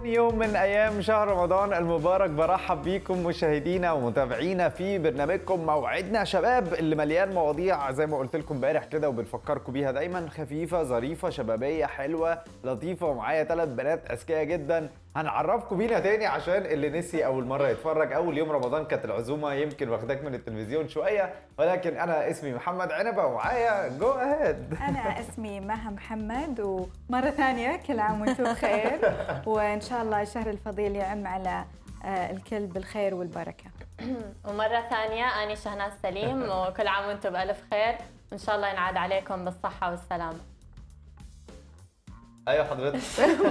تاني يوم من ايام شهر رمضان المبارك برحب بيكم مشاهدينا ومتابعينا في برنامجكم موعدنا يا شباب اللي مليان مواضيع زي ما قلت لكم امبارح كده وبنفكركم بيها دايما خفيفه ظريفه شبابيه حلوه لطيفه ومعايا ثلاث بنات اذكياء جدا هنعرفكم بينا تاني عشان اللي نسي اول مره يتفرج اول يوم رمضان كانت العزومه يمكن واخداك من التلفزيون شويه ولكن انا اسمي محمد عنبه ومعايا جو اهيد أنا اسمي مها محمد ومرة ثانية كل عام وأنتم بخير وإن شاء الله الشهر الفضيل يعم على آه، الكل بالخير والبركة ومرة ثانية أنا شهناز سليم وكل عام وأنتم بألف خير وإن شاء الله ينعاد عليكم بالصحة والسلامة ايوه حضرتك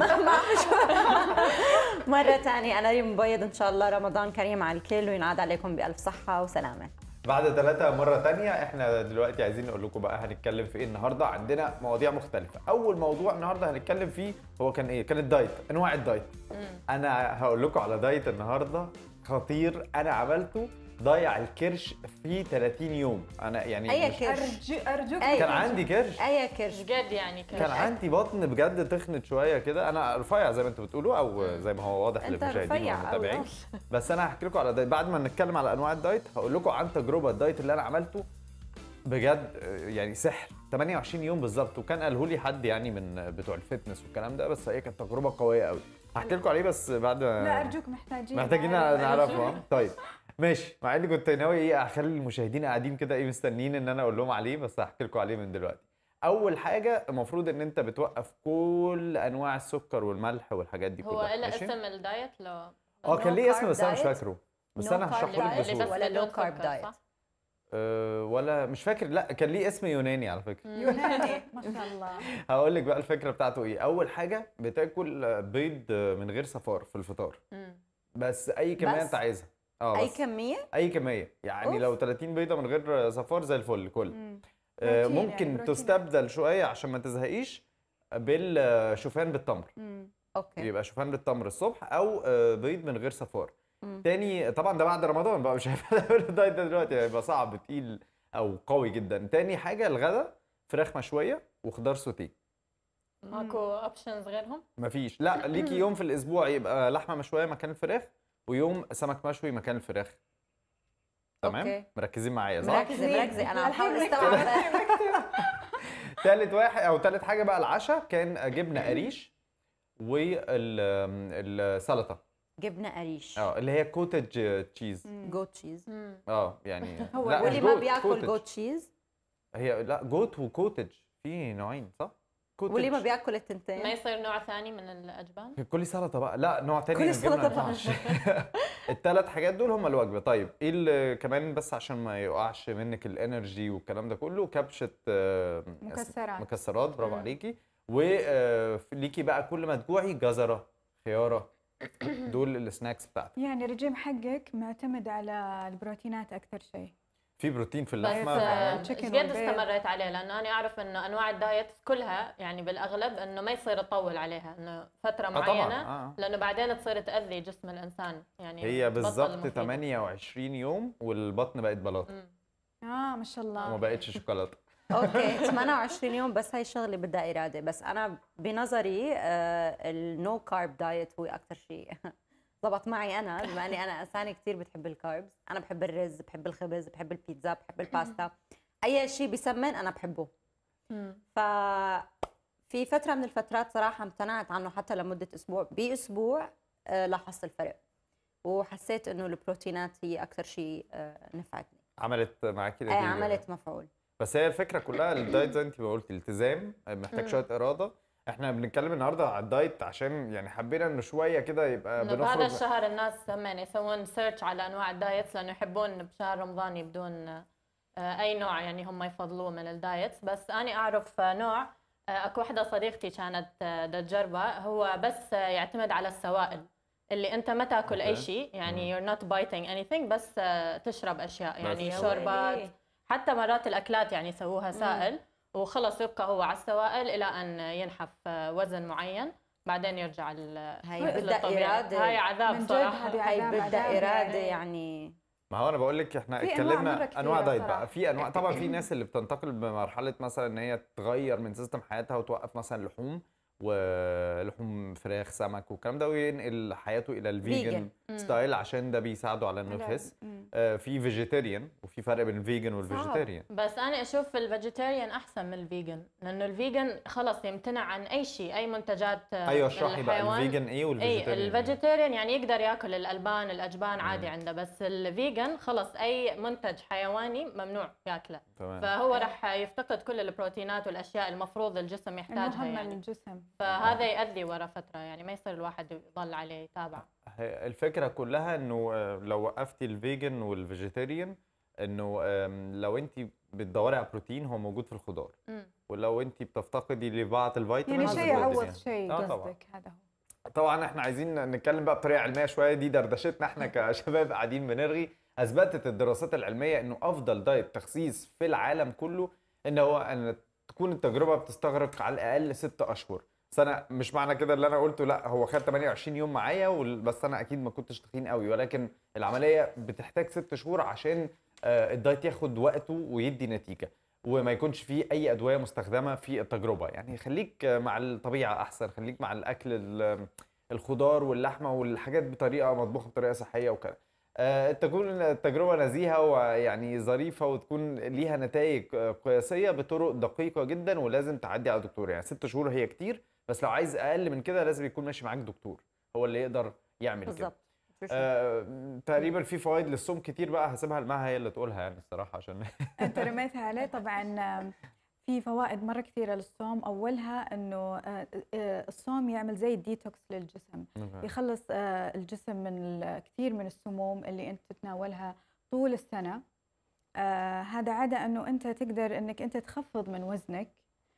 مرة تانية أنا ريم مبيض إن شاء الله رمضان كريم على الكل وينعاد عليكم بألف صحة وسلامة بعد ثلاثة مرة تانية احنا دلوقتي عايزين نقول لكم بقى هنتكلم في ايه النهارده عندنا مواضيع مختلفة أول موضوع النهارده هنتكلم فيه هو كان ايه؟ كان الدايت أنواع الدايت أنا هقول لكم على دايت النهارده خطير أنا عملته ضيع الكرش في 30 يوم أنا يعني أي مش- كرش أرجو أرجوك أي كان عندي كرش أي كرش بجد يعني كل كان عندي بطن بجد تخنت شويه كده انا رفيع زي ما انتوا بتقولوا او زي ما هو واضح أنت للمشاهدين رفيع أوي، والمتابعين آه. بس انا هحكي لكم على دايت بعد ما نتكلم على انواع الدايت هقول لكم عن تجربه الدايت اللي انا عملته بجد آه، يعني سحر 28 يوم بالظبط وكان قاله لي حد يعني من بتوع الفتنس والكلام ده بس هي كانت تجربه قويه قوي هحكي لكم عليه بس بعد لا أرجوك محتاجين محتاجين نعرف. نعرفه ها؟ طيب ماشي مع اني كنت ناوي ايه اخلي المشاهدين قاعدين كده ايه مستنيين ان انا اقول لهم عليه بس هحكي لكم عليه من دلوقتي اول حاجه المفروض ان انت بتوقف كل انواع السكر والملح والحاجات دي هو كلها إلا ماشي؟ اسم الدايت لو اه كان ليه No اسم carb بس انا مش diet. فاكره بس No انا carb هشرحه لك diet. اللي بسهوله بس ولا بدون low carb سكر، diet. صح؟ أه ولا مش فاكر لا كان ليه اسم يوناني على فكره يوناني ما شاء الله هقول لك بقى الفكره بتاعته ايه اول حاجه بتاكل بيض من غير صفار في الفطار مم. بس اي كميه بس؟ انت عايزها اه أي بس. كمية اي كميه يعني أوف. لو 30 بيضه من غير صفار زي الفل كل مم. آه، بروتين ممكن يعني، بروتين. تستبدل شويه عشان ما تزهقيش بالشوفان بالتمر مم. أوكي يبقى شوفان بالتمر الصبح او آه، بيض من غير صفار مم. تاني طبعا ده بعد رمضان بقى مش هيبقى الدايت ده دلوقتي هيبقى صعب تقيل او قوي جدا تاني حاجه الغدا فراخ مشويه وخضار سوتيه ماكو اوبشنز غيرهم؟ مفيش لا ليكي يوم في الاسبوع يبقى لحمه مشويه مكان الفراخ ويوم سمك مشوي مكان الفراخ تمام أوكي. مركزين معايا صح مركزة مركزة أنا عم بحاول الحين استوعب تالت واحد او تالت حاجه بقى العشاء كان جبنه قريش والسلطه جبنة قريش اه اللي هي كوتج تشيز جوت تشيز مم. اه يعني هو لا، مش واللي ما جوت، بياكل كوتج. جوت تشيز هي لا جوت وكوتج في نوعين صح؟ كوتج واللي ما بياكل ما التنتين يصير نوع ثاني من الأجبان؟ كلي سلطه بقى لا نوع تاني كلي من الجبنة سلطة ما بقى. ينفعش. التلات حاجات دول هم الوجبه طيب ايه اللي كمان بس عشان ما يقعش منك الانرجي والكلام ده كله كبشه آه، مكسرات. مكسرات برافو مم. عليكي وليكي بقى كل ما تجوعي جزره خياره دول السناكس بتاعتك يعني الرجيم حقك معتمد على البروتينات أكثر شيء في بروتين في بس اللحمه آه، chicken قد والبيض. استمريت عليه لانه انا اعرف انه انواع الدايت كلها يعني بالاغلب انه ما يصير تطول عليها انه فتره آه طبعا معينه آه. لانه بعدين تصير تاذي جسم الانسان يعني هي بطل بالظبط مفيدة. 28 يوم والبطن بقت بلاطه مم. آه ما شاء وما الله بقتش شوكولاته اوكي 28 يوم بس هاي الشغله بدها اراده بس انا بنظري النو كارب دايت هو اكثر شيء ضبط معي انا بما اني انا انسانه كثير بتحب الكاربز انا بحب الرز بحب الخبز بحب البيتزا بحب الباستا اي شيء بسمن انا بحبه مم. ف في فتره من الفترات صراحه امتنعت عنه حتى لمده اسبوع باسبوع آه، لاحظت الفرق وحسيت انه البروتينات هي اكثر شيء آه، نفعتني عملت معاكي اي نتيجة. عملت مفعول بس هي الفكره كلها الدايت زي انت ما قلتي التزام محتاج مم. شويه اراده احنا بنتكلم النهارده على الدايت عشان يعني حبينا انه شويه كده يبقى انه بهذا بنخرج الشهر الناس هم يعني يسوون سيرش على انواع الدايتس لانه يحبون بشهر رمضان يبدون آه، اي نوع يعني هم يفضلوه من الدايتس بس انا اعرف آه، نوع آه، اكو وحده صديقتي كانت آه، بدها تجربه هو بس آه، يعتمد على السوائل اللي انت ما تاكل اي أوكي. شيء يعني you're not biting anything بس آه، تشرب اشياء يعني يا شوربات ويلي. حتى مرات الاكلات يعني يسووها سائل وخلص يبقى هو على السوائل الى ان ينحف آه، وزن معين بعدين يرجع ال- هاي مثل بدها الطبيعي. إرادة. هاي عذاب من جد صراحه هذه هاي عذاب- بدها عذاب اراده يعني. يعني ما هو انا بقول لك احنا في أنواع اتكلمنا مرة كتيرة انواع دايت صراحة. بقى في انواع طبعا في ناس اللي بتنتقل بمرحله مثلا ان هي تغير من سيستم حياتها وتوقف مثلا لحوم ولحوم فراخ سمك والكلام ده وينقل حياته الى الفيجن Vegan. ستايل عشان ده بيساعده على انه على- يخس مم. آه، في فيجيتيريان وفي فرق بين الفيجن والفيجيتيريان بس انا اشوف الفيجيتيريان احسن من الفيجن لانه الفيجن خلص يمتنع عن اي شيء اي منتجات آه، ايوه اشرحي بقى الحيوان. الفيجن ايه اي والفيجيتيريان إيه؟ الفيجيتيريان يعني يقدر ياكل الالبان الاجبان عادي عنده بس الفيجن خلص اي منتج حيواني ممنوع ياكله تمام فهو راح يفتقد كل البروتينات والاشياء المفروض الجسم يحتاجها المهم يعني الجسم فهذا يأذي ورا فتره يعني ما يصير الواحد يضل عليه يتابع هي الفكره كلها انه آه، لو وقفتي الفيجن والفيجيتيريان انه آم، لو انت بتدوري على بروتين هو موجود في الخضار مم. ولو انت بتفتقدي لبعض يعني الفيتامينز شيء موجود يعوض يعني. شيء آه طبعاً. قصدك هذا هو طبعا احنا عايزين نتكلم بقى بطريقه علميه شويه دي دردشتنا احنا كشباب قاعدين بنرغي اثبتت الدراسات العلميه انه افضل دايت تخسيس في العالم كله ان هو ان تكون التجربه بتستغرق على الاقل ست اشهر بس انا مش معنى كده اللي انا قلته لا هو خد 28 يوم معايا وال- بس انا اكيد ما كنتش تخين قوي ولكن العمليه بتحتاج ست شهور عشان آه، الدايت ياخد وقته ويدي نتيجه وما يكونش فيه اي ادويه مستخدمه في التجربه يعني خليك آه، مع الطبيعه احسن خليك مع الاكل ال- الخضار واللحمه والحاجات بطريقه مطبوخه بطريقه صحيه وكده آه، تكون التجربه نزيهه ويعني ظريفه وتكون ليها نتائج آه، قياسيه بطرق دقيقه جدا ولازم تعدي على دكتور يعني ست شهور هي كتير بس لو عايز اقل من كده لازم يكون ماشي معاك دكتور هو اللي يقدر يعمل كده بالظبط آه، تقريبا في فوائد للصوم كتير بقى هسيبها لمها هي اللي تقولها يعني الصراحه عشان انت رميتها عليه طبعا آم، في فوائد مره كثيره للصوم اولها انه آه، آه، الصوم يعمل زي الديتوكس للجسم يخلص آه، الجسم من ال- كثير من السموم اللي انت تتناولها طول السنه آه، هذا عدا انه انت تقدر انك انت تخفض من وزنك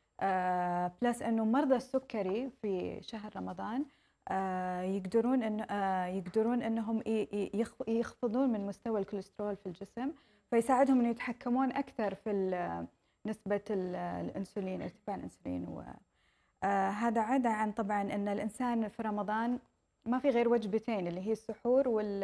آه، بلس انه مرضى السكري في شهر رمضان آه، يقدرون انه آه، يقدرون انهم ي- ي- يخ- يخفضون من مستوى الكوليسترول في الجسم فيساعدهم انه يتحكمون اكثر في ال- نسبه ال- الانسولين ارتفاع الانسولين و آه، هذا عدا عن طبعا ان الانسان في رمضان ما في غير وجبتين اللي هي السحور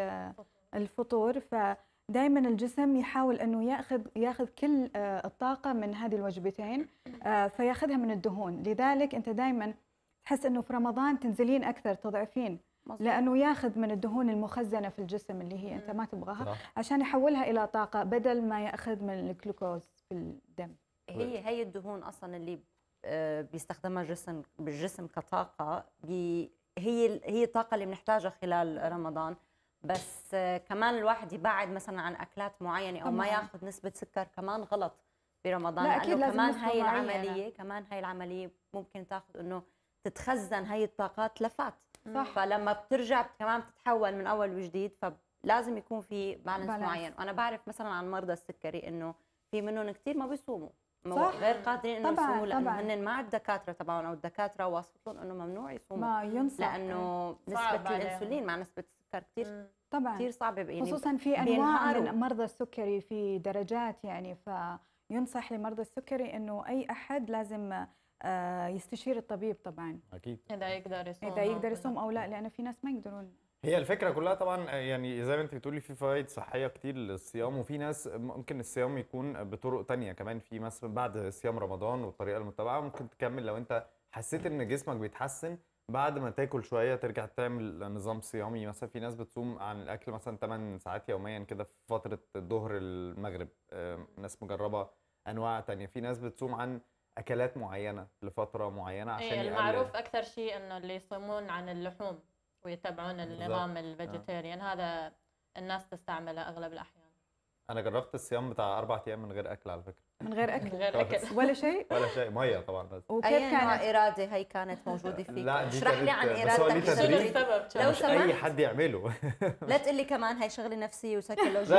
والفطور فدائما الجسم يحاول انه ياخذ ياخذ كل آه، الطاقه من هذه الوجبتين آه، فياخذها من الدهون لذلك انت دائما تحس انه في رمضان تنزلين اكثر تضعفين مظبوط. لانه ياخذ من الدهون المخزنه في الجسم اللي هي انت ما تبغاها صح. عشان يحولها الى طاقه بدل ما ياخذ من الجلوكوز في الدم هي هي الدهون اصلا اللي آه، بيستخدمها الجسم بالجسم كطاقه بي هي ال- هي الطاقه اللي بنحتاجها خلال رمضان بس آه، كمان الواحد يبعد مثلا عن اكلات معينه او ما طبعاً. ياخذ نسبه سكر كمان غلط برمضان لا، أكيد لانه لازم كمان نسبة هاي معينة. العمليه كمان هاي العمليه ممكن تاخذ انه تتخزن هاي الطاقات لفات صح. فلما بترجع كمان بتتحول من اول وجديد فلازم يكون في بالانس بالانس. معين وانا بعرف مثلا عن مرضى السكري انه في منهم كثير ما بيصوموا مو- صح. غير قادرين انه طبعاً، يصوموا لانه طبعاً. هن مع الدكاتره تبعهم او الدكاتره واصفين انه ممنوع يصوموا ما ينصح لانه صعب نسبه عليهم. الانسولين مع نسبه السكر كثير طبعا كثير صعبه يعني خصوصا في انواع بينهاروا. من مرضى السكري في درجات يعني فينصح لمرضى السكري انه اي احد لازم آه، يستشير الطبيب طبعا اكيد اذا يقدر يصوم اذا أو يقدر كذا. يصوم او لا لانه في ناس ما يقدرون هي الفكره كلها طبعا يعني زي ما انت بتقولي في فوائد صحيه كتير للصيام وفي ناس ممكن الصيام يكون بطرق تانية كمان في مثلا بعد صيام رمضان والطريقه المتبعه ممكن تكمل لو انت حسيت ان جسمك بيتحسن بعد ما تاكل شويه ترجع تعمل نظام صيامي مثلا في ناس بتصوم عن الاكل مثلا 8 ساعات يوميا كده في فتره الظهر المغرب آه، ناس مجربه انواع تانية في ناس بتصوم عن اكلات معينه لفتره معينه عشان إيه يقلل المعروف اكثر شيء انه اللي يصومون عن اللحوم ويتبعون النظام الفيجيتيريان هذا الناس تستعمله اغلب الاحيان انا جربت الصيام بتاع اربع ايام من غير اكل على فكره من غير من اكل غير اكل ولا شيء ولا شيء ميه طبعا بس وكيف اي نوع كانت اراده هي كانت موجوده فيك لا، دي اشرح لي كانت- عن بس هو ليه ارادتك تدريب. الشخصية. السبب لو مش اي سمحت حد يعمله لا تقول لي كمان هي شغله نفسيه وسيكولوجيه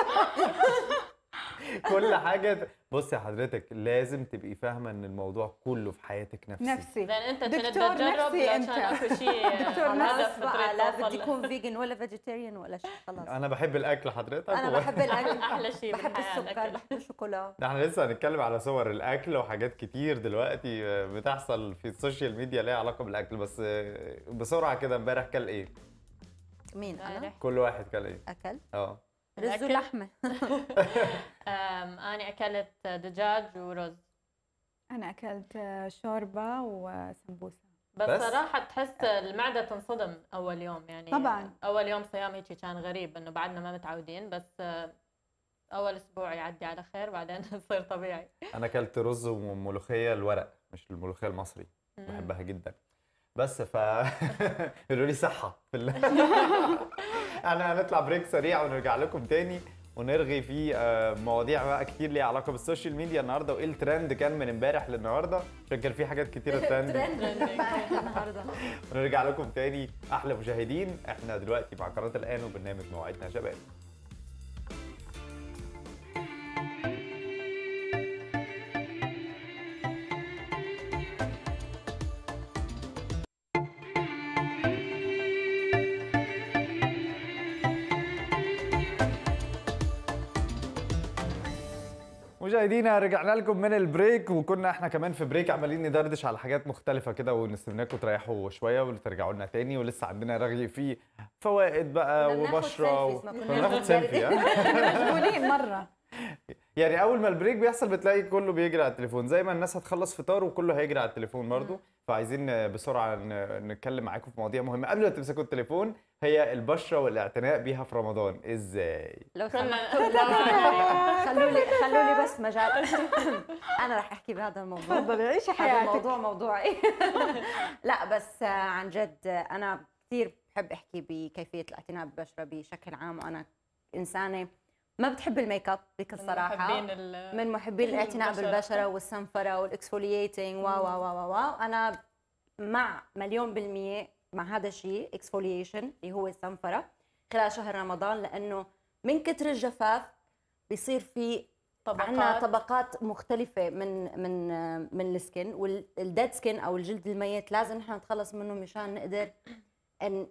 كل حاجه بص يا حضرتك لازم تبقي فاهمه ان الموضوع كله في حياتك نفسي نفسي لان انت كنت دكتور تجرب نفسي عشان أنت. اكو شيء دكتور هدف خلاص بقى لا بتريد بدي توصل يكون فيجن ولا فيجيتيريان ولا شيء خلاص انا بحب الاكل حضرتك انا و- بحب الاكل احلى شيء بحب بالحياة السكر الأكل. بحب الشوكولا ده احنا لسه هنتكلم على صور الاكل وحاجات كتير دلوقتي بتحصل في السوشيال ميديا ليها علاقه بالاكل بس بسرعه كده امبارح كل ايه مين انا امبارح. كل واحد كل ايه اكل اه رز الأكل؟ ولحمه أم، انا اكلت دجاج ورز انا اكلت آه، شوربه وسمبوسه بس, بس؟ صراحه تحس المعده تنصدم اول يوم يعني طبعاً. اول يوم صيام هيك كان غريب انه بعدنا ما متعودين بس آه، اول اسبوع يعدي على خير بعدين يصير طبيعي انا اكلت رز وملوخيه الورق مش الملوخيه المصري بحبها جدا بس ف قالوا لي صحه في ال... احنا هنطلع بريك سريع ونرجع لكم تاني ونرغي في آه، مواضيع بقى كتير ليها علاقه بالسوشيال ميديا النهارده وايه الترند كان من امبارح للنهارده عشان كان في حاجات كتيره ترند ترند النهارده ونرجع لكم تاني احلى مشاهدين احنا دلوقتي مع قناه الان وبرنامج موعدنا يا شباب مشاهدينا رجعنا لكم من البريك وكنا احنا كمان في بريك عمالين ندردش على حاجات مختلفة كده ونستناكم تريحوا شوية وترجعوا لنا تاني ولسه عندنا رغي فيه فوائد بقى كنا بناخد وبشرة و... سيلفيز، ما كنا كنا بناخد بناخد سيلفي ها؟ مشغولين مره يعني اول ما البريك بيحصل بتلاقي كله بيجري على التليفون زي ما الناس هتخلص فطار وكله هيجري على التليفون برضه فعايزين بسرعه ن- نتكلم معاكم في مواضيع مهمه قبل ما تمسكوا التليفون هي البشره والاعتناء بيها في رمضان ازاي لو كنا سمحتوا خلوا لي خلوا لي بس مجال انا رح احكي بهذا الموضوع تفضلي عيشي هذا حياتك الموضوع موضوعي لا بس آه، عن جد آه، انا كثير بحب احكي بكيفيه الاعتناء بالبشره بشكل عام وانا انسانه ما بتحب الميك اب بكل صراحه محبين ال- من محبين الاعتناء البشرة. بالبشره والسنفره والاكسفولييتنج و و و و و انا مع مليون بالمية مع هذا الشيء اكسفوليشن اللي هو السنفره خلال شهر رمضان لانه من كتر الجفاف بيصير في عندنا طبقات طبقات مختلفة من من من السكن والديد سكن او الجلد الميت لازم نحن نتخلص منه مشان نقدر ان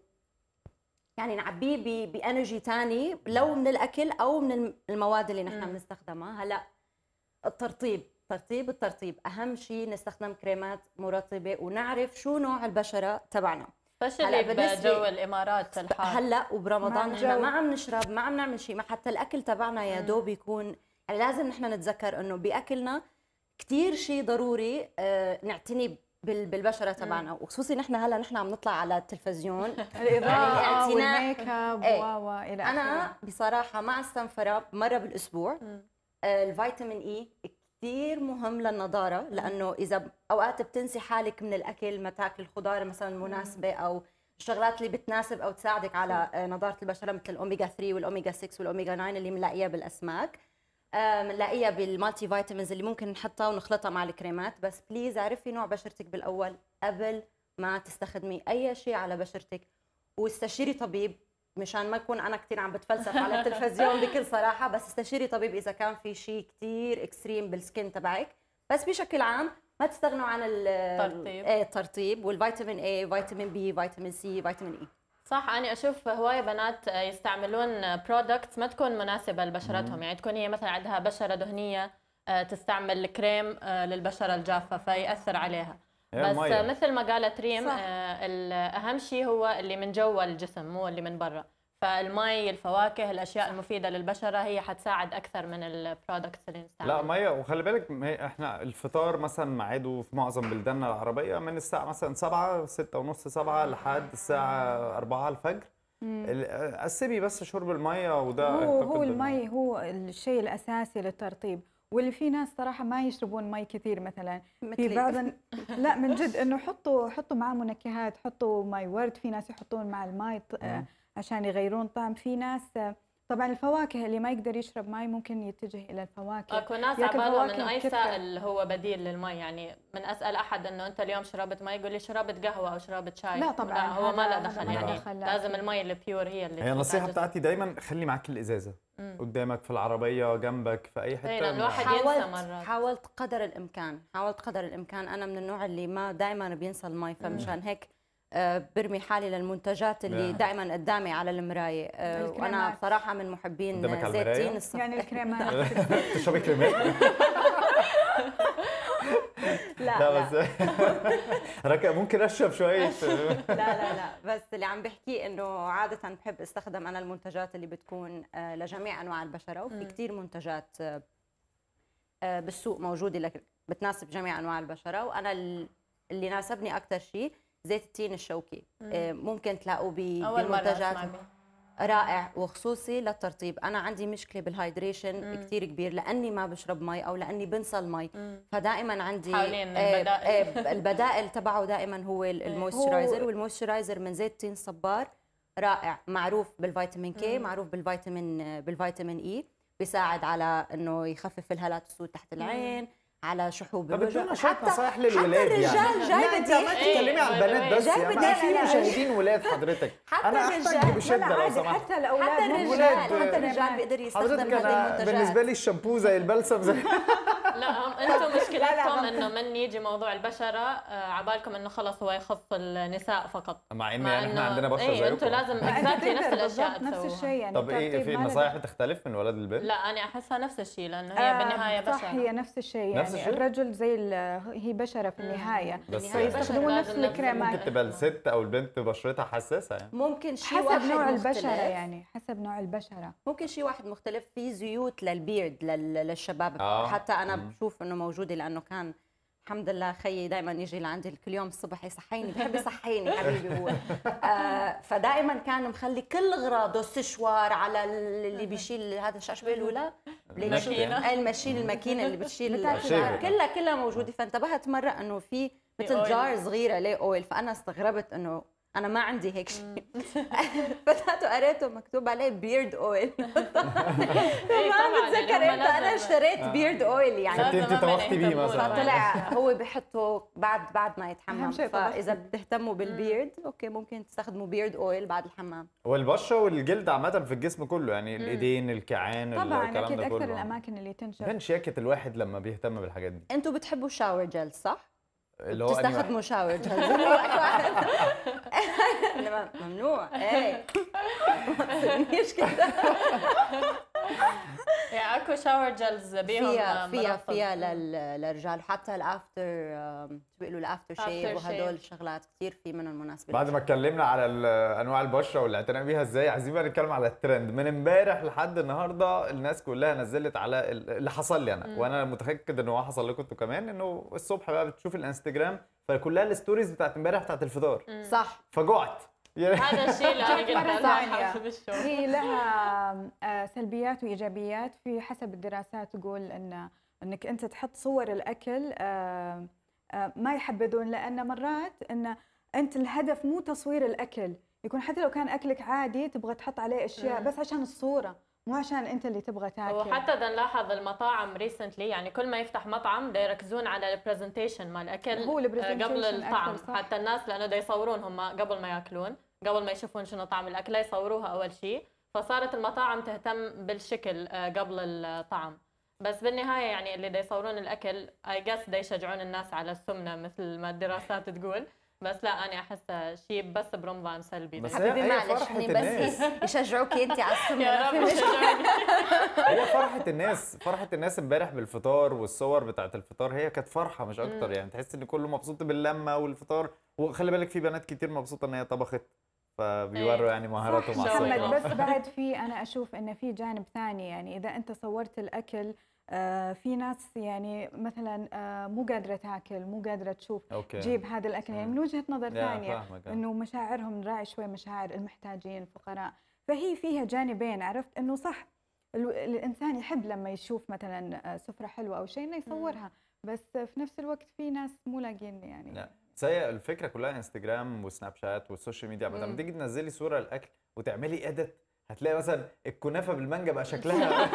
يعني نعبيه ب- بانرجي ثاني لو من الاكل او من الم- المواد اللي نحن مم. بنستخدمها هلا الترطيب ترطيب الترطيب اهم شيء نستخدم كريمات مرطبه ونعرف شو نوع البشره تبعنا هلا سبيشلي بالنسبة- بجو الامارات الحار هلا مع وبرمضان الجو. نحن ما عم نشرب ما عم نعمل شيء ما حتى الاكل تبعنا يا مم. دوب يكون يعني لازم نحن نتذكر انه باكلنا كثير شيء ضروري آه نعتني بال- بالبشره تبعنا وخصوصي نحن هلا نحن عم نطلع على التلفزيون الاضاءه الاعتناء. والميك اب إيه. و و الى انا اخره بصراحه مع السنفره مره بالاسبوع مم. آه الفيتامين اي كثير مهم للنضاره لانه اذا اوقات بتنسي حالك من الاكل ما تاكل الخضار مثلا المناسبه او الشغلات اللي بتناسب او تساعدك على آه، نضاره البشره مثل الاوميجا 3 والاوميجا 6 والاوميجا 9 اللي بنلاقيها بالاسماك آه، بنلاقيها بالمالتي فيتامينز اللي ممكن نحطها ونخلطها مع الكريمات بس بليز اعرفي نوع بشرتك بالاول قبل ما تستخدمي اي شيء على بشرتك واستشيري طبيب مشان ما اكون انا كثير عم بتفلسف على التلفزيون بكل صراحه بس استشيري طبيب اذا كان في شيء كثير اكستريم بالسكين تبعك بس بشكل عام ما تستغنوا عن ال- الترطيب. ايه الترطيب والفيتامين اي فيتامين بي فيتامين سي فيتامين اي صح أنا أشوف هواية بنات يستعملون برودكتس ما تكون مناسبة لبشرتهم يعني تكون هي مثلا عندها بشرة دهنية آه، تستعمل كريم آه، للبشرة الجافة فيأثر عليها هي بس المية. مثل ما قالت ريم صح. آه، الأهم شيء هو اللي من جوا الجسم مو اللي من برا فالمي الفواكه الأشياء المفيدة للبشرة هي حتساعد أكثر من البرودكتس اللي نستعملها لا ميه وخلي بالك ما هي- احنا الفطار مثلا ميعاده في معظم بلداننا العربيه من الساعه مثلا 7 6 ونص 7 لحد الساعه 4 الفجر ال- قسمي بس شرب الميه وده هو أعتقد هو إنه- المي هو الشيء الاساسي للترطيب واللي في ناس صراحه ما يشربون مي كثير مثلا في مثلي. بعض لا من جد انه حطوا حطوا معاه منكهات حطوا مي ورد في ناس يحطون مع المي ط- آه، عشان يغيرون طعم في ناس آه، طبعا الفواكه اللي ما يقدر يشرب مي ممكن يتجه الى الفواكه اكو ناس ياكل عبالهم فواكه انه اي بكثرة. سائل هو بديل للمي يعني من اسال احد انه انت اليوم شربت مي يقول لي شربت قهوه او شربت شاي لا طبعاً، لا هو ما هذا- له دخل هذا ما يعني له دخل، لا لازم أكيد. المي البيور هي اللي هي النصيحه تساعد بتاعتي دايما خلي معاك الازازه مم. قدامك في العربيه جنبك في اي إيه، حته لأن الواحد ما- ينسى حاولت مرات. حاولت قدر الامكان حاولت قدر الامكان انا من النوع اللي ما دائما بينسى المي فمشان هيك آه، برمي حالي للمنتجات اللي نعم. دائما قدامي على المرايه آه، وانا الكريمات. بصراحه من محبين قدامك على زيت المراية؟ تين الصبح يعني الكريمات تشربي كريمات لا لا لا بس رك- ممكن اشرب شويه لا لا لا بس اللي عم بحكيه انه عاده بحب استخدم انا المنتجات اللي بتكون آه، لجميع انواع البشره وفي مم. كثير منتجات آه، آه، بالسوق موجوده لك بتناسب جميع انواع البشره وانا ال- اللي ناسبني اكثر شيء زيت التين الشوكي آه، ممكن تلاقوه ب- اول مره بمنتجات اسمع بيه. رائع وخصوصي للترطيب انا عندي مشكله بالهايدريشن كثير كبير لاني ما بشرب مي او لاني بنسى المي فدائما عندي حاولين آه، البدائل. آه، البدائل تبعه دائما هو ال- المويسترايزر والمويسترايزر من زيت تين صبار رائع معروف بالفيتامين كي معروف بالفيتامين بالفيتامين اي بيساعد على انه يخفف الهالات السود تحت العين على شحوب طب الوجه ادونا شويه نصايح للولاد حتى الرجال يعني جاي لا انت بدي عمال إيه، تتكلمي على by the البنات way. بس جاي يعني بدي- ما في لا، لا. مشاهدين ولاد حضرتك حتى انا الرجال. احتاج لا بشده لا لو عادي سمحت حتى الاولاد حتى مو الرجال مشكلة. حتى الرجال بيقدر يستخدم حضرتك هذه انا المنتجات بالنسبه لي الشامبو زي البلسم زي لا هم انتم لا، مشكلتكم لا. انه من يجي موضوع البشره آه، عبالكم انه خلص هو يخص النساء فقط مع ان مع يعني احنا إنه- عندنا بشره ايه زيكم انتم لازم ما أنت اكزاكتلي نفس تقدر الاشياء بالضبط نفس تسووها. الشيء يعني طب ايه الترطيب في ما نصايح لازم- بتختلف من ولد للبنت؟ لا انا احسها نفس الشيء لانه هي آه، بالنهايه بشره صح هي نفس الشيء نفس يعني الشيء؟ الرجل زي ال- هي بشره في النهايه بس بالنهاية فيستخدمون بشرة نفس لازم نفس الكريمات ممكن تبقى الست او البنت بشرتها حساسه يعني ممكن شيء واحد حسب نوع البشره مختلف. يعني حسب نوع البشره ممكن شيء واحد مختلف في زيوت للبيرد لل- للشباب آه. حتى انا مم. بشوف انه موجوده لانه كان الحمد لله خيي دائما يجي لعندي كل يوم الصبح يصحيني بحب يصحيني حبيبي هو آه فدائما كان مخلي كل اغراضه السشوار على ال- اللي بيشيل هذا الشاش بيقولوا لا الماكينة. آه، الماشين الماكينه اللي بتشيل بتاعت الشيفر. كلها كلها موجوده فانتبهت مره انه في مثل أويل. جار صغيره ليه اويل فانا استغربت انه انا ما عندي هيك شيء فتحت وقريته مكتوب عليه بيرد اويل إيه ما طبعاً، بتذكر يعني هم امتى انا لازم- اشتريت بيرد اويل يعني كنت لازم انت هم طبختي بيه يهتموا مثلا طبعاً. فطلع هو بحطه بعد بعد ما يتحمم أهم شيء طبختي. فاذا بتهتموا بالبيرد اوكي ممكن تستخدموا بيرد اويل بعد الحمام والبشره والجلد عامه في الجسم كله يعني الايدين الكعان طبعا الكلام اكيد ده اكثر كله الاماكن اللي تنشف فين شياكه الواحد لما بيهتم بالحاجات دي انتوا بتحبوا شاور جل صح؟ اللي هو أنهي واحد؟ بتستخدموا شاور جل إنما ممنوع ايه ما تصيرنيش كده يعني اكو شاور جلز بيهم فيها آه، فيها منفض. فيها لل- للرجال حتى الافتر آم، شو بيقولوا الافتر شيف After وهدول shave. الشغلات كثير في منهم مناسبه بعد ما اتكلمنا على ال- انواع البشره والاعتناء بيها ازاي عايزين بقى نتكلم على الترند من امبارح لحد النهارده الناس كلها نزلت على ال- اللي حصل لي انا وانا متاكد ان هو حصل لكم انتوا كمان انه الصبح بقى بتشوف الانستجرام فكلها الستوريز بتاعت امبارح بتاعت الفطار صح فجعت يعني هذا الشيء اللي انا قلت مرة لا ثانية. حاسة بالشعور هي لها آه، سلبيات وايجابيات في حسب الدراسات تقول ان انك انت تحط صور الاكل آه، آه، ما يحبذون لان مرات ان انت الهدف مو تصوير الاكل يكون حتى لو كان اكلك عادي تبغى تحط عليه اشياء مم. بس عشان الصوره مو عشان انت اللي تبغى تاكل وحتى بدنا نلاحظ المطاعم ريسنتلي يعني كل ما يفتح مطعم بده يركزون على البرزنتيشن مال الاكل هو ال آه، presentation قبل أكثر، الطعم صح. حتى الناس لانه بده يصورون هم قبل ما ياكلون قبل ما يشوفون شنو طعم الاكل يصوروها اول شيء فصارت المطاعم تهتم بالشكل آه، قبل الطعم بس بالنهايه يعني اللي بده يصورون الاكل اي جس بده يشجعون الناس على السمنه مثل ما الدراسات تقول بس لا انا احسها شيء بس برمضان سلبي بس دايماً. هي- حبيبي هي معلش فرحة هني الناس. بس يشجعوك انت على السمنه يا ما رب في مشكله شجعوني. هي فرحة الناس فرحة الناس امبارح بالفطار والصور بتاعت الفطار هي كانت فرحة مش أكتر يعني تحس إن كله مبسوط باللمة والفطار وخلي بالك في بنات كتير مبسوطة إن هي طبخت فبيوروا إيه. يعني مهاراتهم صح، على محمد، السفرة محمد بس بعد في انا اشوف انه في جانب ثاني يعني اذا انت صورت الاكل آه، في ناس يعني مثلا آه، مو قادره تاكل مو قادره تشوف أوكي تجيب هذا الاكل يعني من وجهه نظر يا ثانيه فاهمك، آه. انه مشاعرهم نراعي شوي مشاعر المحتاجين الفقراء فهي فيها جانبين عرفت انه صح ال- الانسان يحب لما يشوف مثلا آه، سفره حلوه او شيء انه يصورها بس في نفس الوقت في ناس مو لاقين يعني لا. بس هي الفكرة كلها انستجرام وسناب شات والسوشيال ميديا عامة لما مم. تيجي تنزلي صورة الأكل وتعملي اديت هتلاقي مثلا الكنافة بالمانجا بقى شكلها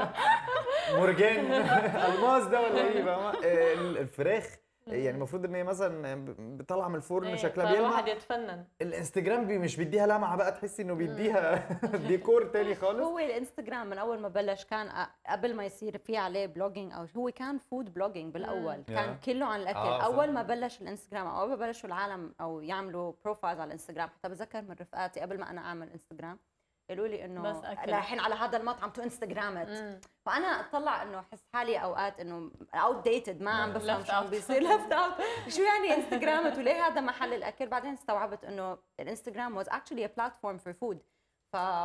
مرجان الماس ده ولا ايه فاهمة ال- الفراخ يعني المفروض ان هي مثلا بتطلع من الفرن إيه، شكلها صار بيلمع الواحد يتفنن الانستجرام بي مش بيديها لمعه بقى تحسي انه بيديها ديكور تاني خالص هو الانستغرام من اول ما بلش كان أ- قبل ما يصير في عليه بلوجينج او هو كان فود بلوجينج بالاول كان يا. كله عن الاكل آه، صح. اول ما بلش الانستغرام او اول ما بلشوا العالم او يعملوا بروفايلز على الانستغرام حتى بتذكر من رفقاتي قبل ما انا اعمل انستغرام قالوا لي انه بس أكل. رايحين على هذا المطعم تو انستغرامت مم. فانا اطلع انه احس حالي اوقات انه اوت ديتد ما عم نعم. بفهم Left شو عم out. بيصير لفت اوت شو يعني انستغرامت وليه هذا محل الاكل بعدين استوعبت انه الانستغرام was actually a platform for food ف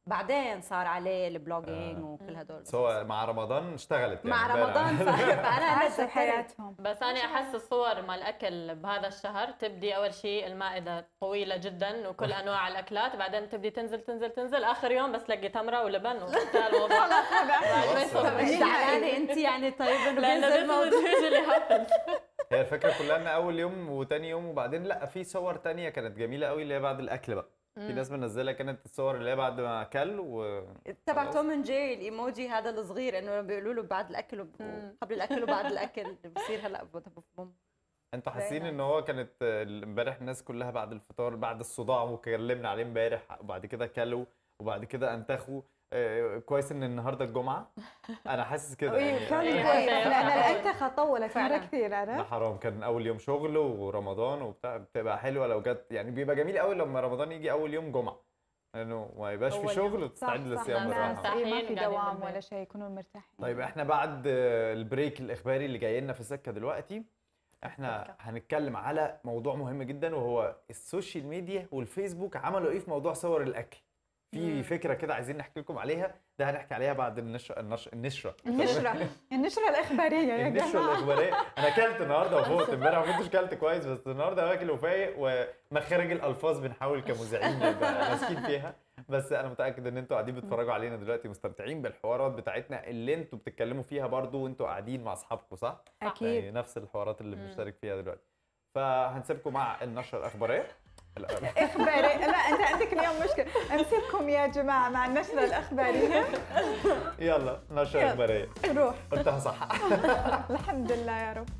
بعدين صار عليه البلوجينج وكل هدول سو مع رمضان اشتغلت مع يعني رمضان ف- فانا انا عاشوا تذكرت حياتهم بس انا احس الصور مع الاكل بهذا الشهر تبدي اول شيء المائده طويله جدا وكل انواع الاكلات بعدين تبدي تنزل تنزل تنزل اخر يوم بس تلاقي تمره ولبن وانتهى الموضوع بعد ما يصير طب ايش زعلانه انت يعني طيب انه لانه بينزل this is الموضوع usually happens هي الفكره كلها ان اول يوم وتاني يوم وبعدين لا في صور تانية كانت جميله قوي اللي هي بعد الاكل بقى في ناس منزله كانت الصور اللي هي بعد ما اكل و تبع خلاص. توم اند جيري الايموجي هذا الصغير انه بيقولوا له بعد الاكل وب- مم. قبل الاكل وبعد الاكل بصير هلا بوم انتوا حاسين Very ان هو كانت آه، امبارح الناس كلها بعد الفطار بعد الصداع وكلمنا عليه امبارح وبعد كده كلوا وبعد كده انتخوا آه، كويس ان النهارده الجمعه انا حاسس كده اي يعني فعلا أي كويس حاجة. لان الانتخه طولت مره فعلاً. كثير ده عرفت؟ حرام كان اول يوم شغل ورمضان وبتاع بتبقى حلوه لو جت يعني بيبقى جميل قوي لما رمضان يجي اول يوم جمعه لانه ما يبقاش في أول شغل يوم. وتستعد صح، للصيام ناس بالراحه مرتاحين إيه، ما في قاعدين دوام بالبيت. ولا شيء يكونوا مرتاحين طيب احنا بعد آه، البريك الاخباري اللي جاي لنا في السكه دلوقتي احنا سكة. هنتكلم على موضوع مهم جدا وهو السوشيال ميديا والفيسبوك عملوا ايه في موضوع صور الاكل في مم. فكره كده عايزين نحكي لكم عليها ده هنحكي عليها بعد النشره النشره النشره النشره النشره الاخباريه يا النشره جماعه الاخباريه انا اكلت النهارده وفوت امبارح ما كنتش كلت كويس بس النهارده واكل وفايق ومخارج الالفاظ بنحاول كمذيعين نبقى ماسكين فيها بس انا متاكد ان انتوا قاعدين بتتفرجوا علينا دلوقتي مستمتعين بالحوارات بتاعتنا اللي انتوا بتتكلموا فيها برضو وانتوا قاعدين مع اصحابكم صح؟ اكيد يعني نفس الحوارات اللي مم. بنشترك فيها دلوقتي فهنسيبكم مع النشره الاخباريه اخباري لا انت عندك اليوم مشكله امسككم يا جماعه مع النشره الاخباريه يلا نشره يلا. اخباريه روح قلتها صح الحمد لله يا رب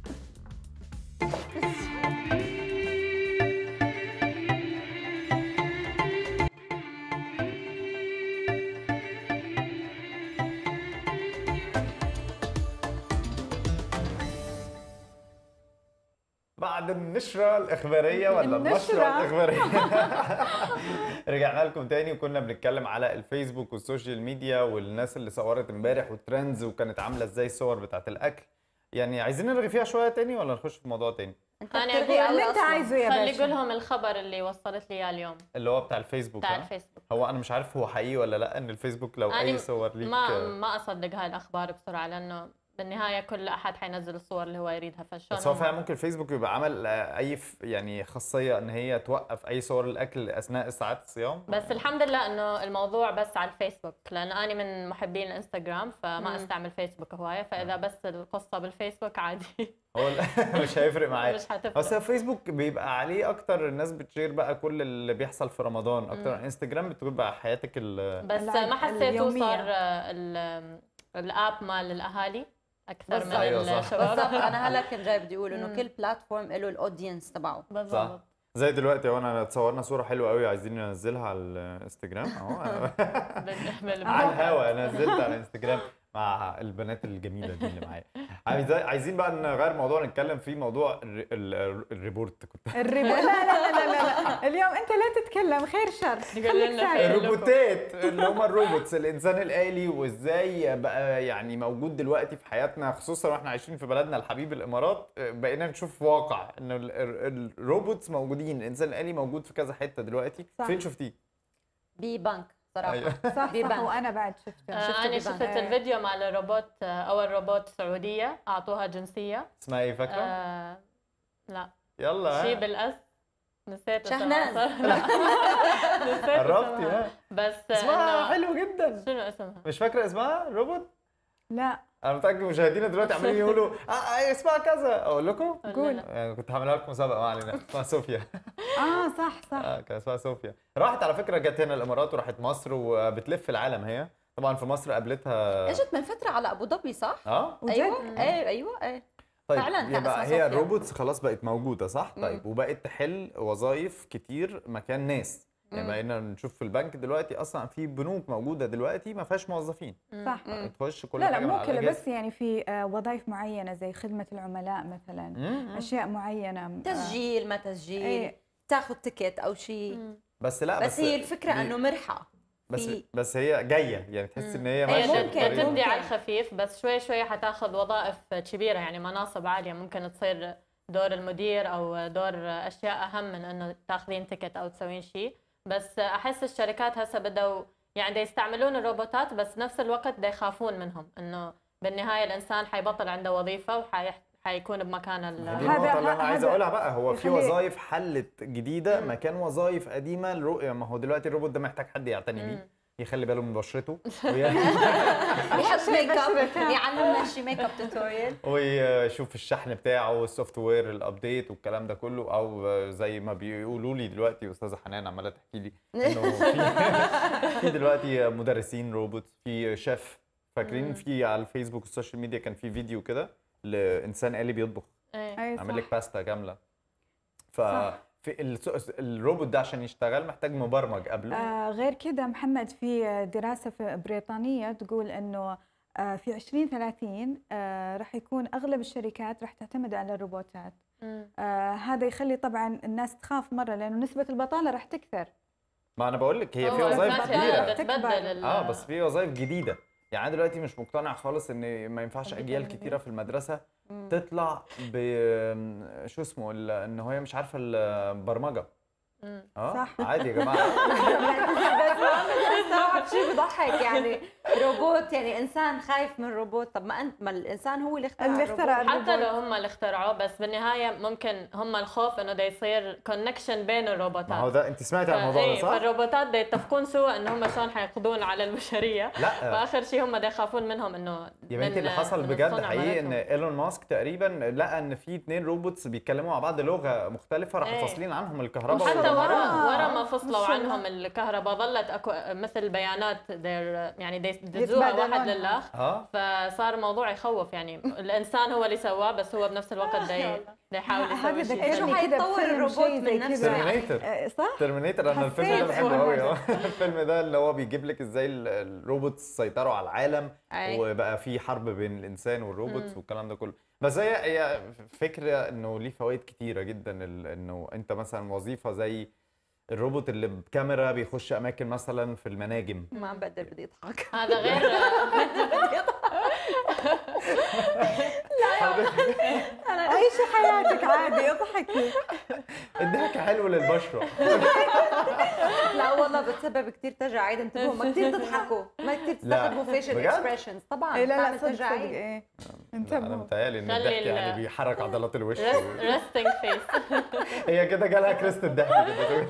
بعد النشرة الإخبارية ولا النشرة النشرة. الإخبارية رجعنا لكم تاني وكنا بنتكلم على الفيسبوك والسوشيال ميديا والناس اللي صورت امبارح والترندز وكانت عاملة ازاي الصور بتاعت الأكل يعني عايزين نرغي فيها شوية تاني ولا نخش في موضوع تاني انت أنا بترغي أقول قوي اللي انت أصلاً. عايزه يا خلي باشا قولهم الخبر اللي وصلت لي اياه اليوم اللي هو بتاع الفيسبوك بتاع ها؟ الفيسبوك هو أنا مش عارف هو حقيقي ولا لا إن الفيسبوك لو أنا أي صور ليك ما ما اصدق هاي الاخبار بسرعه لانه بالنهايه كل احد حينزل الصور اللي هو يريدها فشلون بس هو هم- فعلا ممكن الفيسبوك يبقى عمل آه، أي ف- يعني خاصية إن هي توقف أي صور الأكل أثناء ساعات الصيام بس الحمد لله انه الموضوع بس على الفيسبوك لانه انا من محبين الانستغرام فما مم. استعمل فيسبوك هوايه فاذا بس القصه بالفيسبوك عادي هو مش هيفرق معايا مش بس حتفرق الفيسبوك بيبقى عليه اكتر الناس بتشير بقى كل اللي بيحصل في رمضان اكتر مم. من انستجرام بتبقى حياتك ال بس العد- ما حسيته اليومية. صار آه، ال- الاب مال الاهالي اكثر بس من أيوة صح. الشباب بالضبط انا هلا كنت جاي بدي اقول انه مم. كل بلاتفورم له الاودينس تبعه بالضبط زي دلوقتي وانا تصورنا صوره حلوه قوي عايزين ننزلها على الانستجرام اهو أنا- بال- بال- على الهوا نزلت على الانستجرام مع البنات الجميله دي اللي معايا عايز- عايزين بقى نغير موضوع نتكلم فيه موضوع الر- ال- الريبورت كنت الريبو لا لا لا لا لا اليوم انت لا تتكلم خير شر قال خليك لنا ساكت خير. الروبوتات اللي هم الروبوتس الانسان الالي وازاي بقى يعني موجود دلوقتي في حياتنا خصوصا واحنا عايشين في بلدنا الحبيب الامارات بقينا نشوف واقع ان ال- ال- الروبوتس موجودين الانسان الالي موجود في كذا حته دلوقتي صح. فين شفتيه ببنك صراحه أيوة. صح صح بيبان. وانا بعد شفته آه، شفته انا ببان. شفت إيه. الفيديو مال الروبوت آه، اول روبوت سعوديه اعطوها جنسيه اسمها ايه فاكره آه لا يلا شيء ها. بالاس نسيت اسمها شهناز. صراحة. لا نسيت قربتي اسمها. ها بس اسمها انه حلو جدا شنو اسمها؟ مش فاكره اسمها روبوت لا انا متاكد مشاهدينا دلوقتي عمالين يقولوا اه آه، اسمها كذا اقول لكم قول. لا. يعني كنت هعملها لكم مسابقه ما علينا اسمها صوفيا اه صح صح اه كان اسمها صوفيا راحت على فكره جت هنا الامارات وراحت مصر وبتلف العالم هي طبعا في مصر قابلتها اجت من فتره على ابو ظبي صح؟ اه وجد؟ ايوه ايه ايوه ايه طيب فعلاً كان يبقى اسمها هي صوفيا. الروبوتس خلاص بقت موجوده صح مم. طيب وبقت تحل وظائف كتير مكان ناس يعني مم. بقينا نشوف في البنك دلوقتي اصلا في بنوك موجوده دلوقتي ما فيهاش موظفين صح مم. تخش كل لا لا حاجه من مو على كله الجهاز. بس يعني في آه، وظائف معينه زي خدمه العملاء مثلا مم. اشياء معينه آه، تسجيل ما تسجيل إيه. تاخذ تيكت او شيء مم. بس لا بس هي الفكره دي- انه مرحه بس في- بس هي جايه يعني تحس ان هي هي ماشيه ممكن، جد- بطريقة- تبدي ممكن. على الخفيف بس شوي شوي حتاخذ وظائف كبيره يعني مناصب عاليه ممكن تصير دور المدير او دور اشياء اهم من انه تاخذين تيكت او تسوين شيء بس احس الشركات هسه بدأوا يعني دا يستعملون الروبوتات بس نفس الوقت دا يخافون منهم انه بالنهايه الانسان حيبطل عنده وظيفه وحيكون بمكان ال- دي هذا- النقطة اللي أنا عايز هذا أقولها بقى هو في يخلي- وظائف حلت جديدة مكان وظائف قديمة الرؤية ما هو دلوقتي الروبوت ده محتاج حد يعتني بيه يخلي باله من بشرته وي- يحط ميك اب يعلمنا شي ميك اب توتوريال ويشوف الشحن بتاعه والسوفت وير الابديت والكلام ده كله او زي ما بيقولوا لي دلوقتي استاذه حنان عماله تحكي لي انه في في دلوقتي مدرسين روبوت في شيف فاكرين في على الفيسبوك والسوشيال ميديا كان في فيديو كده لانسان آلي بيطبخ إيه. أي عامل صح. لك باستا كامله ف صح. في الس- الروبوت ده عشان يشتغل محتاج مبرمج قبله آه غير كده محمد في دراسة في بريطانية تقول انه آه في 2030 آه راح يكون اغلب الشركات راح تعتمد على الروبوتات مم. آه هذا يخلي طبعا الناس تخاف مرة لانه نسبة البطالة راح تكثر ما انا بقول لك هي في هو وظائف الفات كتيره بتبدل تكبر. ال- اه بس في وظائف جديده يعني انا دلوقتي مش مقتنع خالص ان ما ينفعش اجيال كتيره في المدرسه تطلع ب شو اسمه ال- ان هي مش عارفه البرمجه مم. اه صح. عادي يا جماعه بس ما استوعب شيء بضحك يعني روبوت يعني انسان خايف من روبوت طب ما انت ما الانسان هو اللي اخترع اللي اخترع الروبوت. حتى لو هم اللي اخترعوه بس بالنهايه ممكن هم الخوف انه ده يصير كونكشن بين الروبوتات ما هو ده انت سمعتي عن الموضوع ده إيه، صح؟ فالروبوتات ده يتفقون سوا انه هم شلون حيقضون على البشريه لا فاخر شيء هم ده يخافون منهم انه يا بنتي اللي من- حصل من بجد الصنع حقيقي ان مالتهم. ايلون ماسك تقريبا لقى ان في اتنين روبوتس بيتكلموا مع بعض لغه مختلفه راحوا إيه. فاصلين عنهم الكهرباء وحتى والدمار. ورا آه، ورا ما ما فصلوا شاء الله. عنهم الكهرباء ظلت اكو مثل بيانات دير يعني دي- دزوها واحد يتبادلونها. للاخ اه فصار موضوع يخوف يعني الانسان هو اللي سواه بس هو بنفس الوقت ده ده يحاول هذا يسوي شيء ذكرني إيش ثاني. كده حيتطور بفيلم الروبوت شيء زي من نفسه كده. يعني. ترمينيتر آه، صح؟ ترمينيتر انا الفيلم ده حسيت بحبه والله. قوي اه الفيلم ده اللي هو بيجيب لك ازاي ال- الروبوتس سيطروا على العالم أي. وبقى في حرب بين الانسان والروبوتس والكلام ده كله بس هي هي فكره انه ليه فوائد كتيره جدا ال- انه انت مثلا وظيفه زي الروبوت اللي بكاميرا بيخش اماكن مثلا في المناجم ما عم بقدر بدي اضحك هذا غير عيشي حياتك عادي اضحكي الضحك حلو للبشره لا والله بتسبب كثير تجاعيد انتبهوا ما كثير تضحكوا ما كثير تستخدموا فيشل بجد؟ اكسبريشنز طبعا إيه لا لا بتعمل صدق صدق تجاعيد ايه انا انتبهوا متهيألي ان خلي الضحك ال- يعني بيحرك عضلات الوش ريستنج فيس هي كده جالها كريست الضحك كده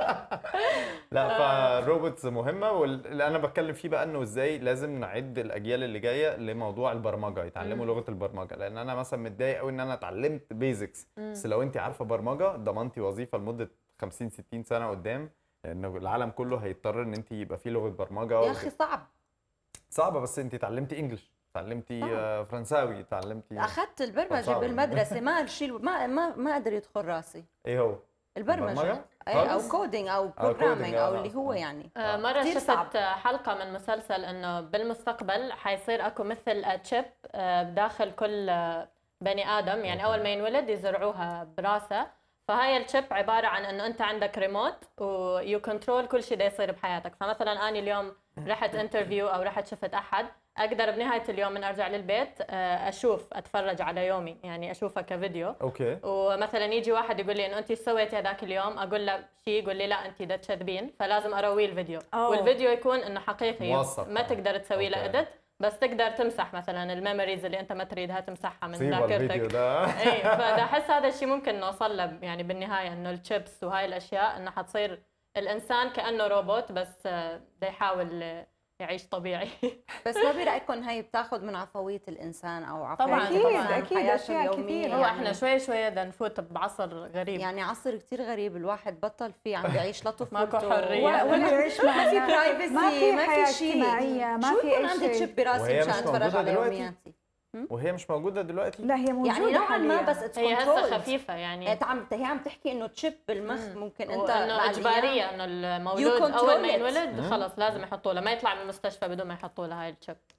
لا فالروبوتس مهمه واللي انا بتكلم فيه بقى انه ازاي لازم نعد الاجيال اللي جايه لموضوع البرمجه يتعلموا لغه البرمجه لان انا مثلا متضايق قوي ان انا اتعلمت بيزكس بس لو انت عارفه برمجه ضمنتي وظيفه لمده 50 60 سنه قدام لانه العالم كله هيضطر ان انت يبقى فيه لغه برمجه يا اخي صعب صعبه بس انت اتعلمتي انجلش اتعلمتي صعب. آه، فرنساوي اتعلمتي اخذت البرمجه صعب. بالمدرسه ما الشيء ما ما ما قدر يدخل راسي ايه هو البرمجه البرمجة؟ أي او خالص؟ كودينج او coding، بروجرامينج آه، او لا، اللي هو آه. يعني آه، مرة كتير شفت صعب. حلقة من مسلسل انه بالمستقبل حيصير اكو مثل تشيب بداخل كل آه، بني ادم يعني اول ما ينولد يزرعوها براسه فهاي الشيب عبارة عن انه انت عندك ريموت ويو كنترول كل شيء ده يصير بحياتك فمثلا انا اليوم رحت انترفيو او رحت شفت احد اقدر بنهاية اليوم من ارجع للبيت آه، اشوف اتفرج على يومي يعني اشوفه كفيديو اوكي ومثلا يجي واحد يقول لي انه انت سويتي هذاك اليوم اقول له شيء يقول لي لا انت ده تكذبين فلازم ارويه الفيديو أوه. والفيديو يكون انه حقيقي موثق. ما تقدر تسوي له أوكي. اديت بس تقدر تمسح مثلا الميموريز اللي انت ما تريدها تمسحها من سيبوا الفيديو ذاكرتك ده اي فده احس هذا الشيء ممكن نوصل له يعني بالنهايه انه الشيبس وهاي الاشياء انه حتصير الانسان كانه روبوت بس آه، بده يحاول آه، يعيش طبيعي بس ما برايكم هي بتاخذ من عفويه الانسان او عفويه طبعاً، أكيد، طبعاً. أكيد، حياته أشياء اليومية كثيرة. هو يعني. احنا شوي شوي بدنا نفوت بعصر غريب يعني عصر كتير غريب الواحد بطل فيه عم بيعيش لطف ماكو حرية. ولا ولا يعيش مع ما في الناس. برايفسي ما في ما حياة في شيء اجتماعية ما شو في يكون أي عندي شيء تشيب براسي وهي مشان مش اتفرج موجودة على دلوقتي؟ يومياتي وهي مش موجوده دلوقتي لا هي موجودة يعني نوعا ما حالياً. بس it's هي controlled. هسه خفيفه يعني انت عم هي عم تحكي انه تشيب بالمخ ممكن انت وانه مع اجباريه الأيام- انه المولود control اول ما it. ينولد خلص لازم يحطوا له ما يطلع من المستشفى بدون ما يحطوا له هاي الشيب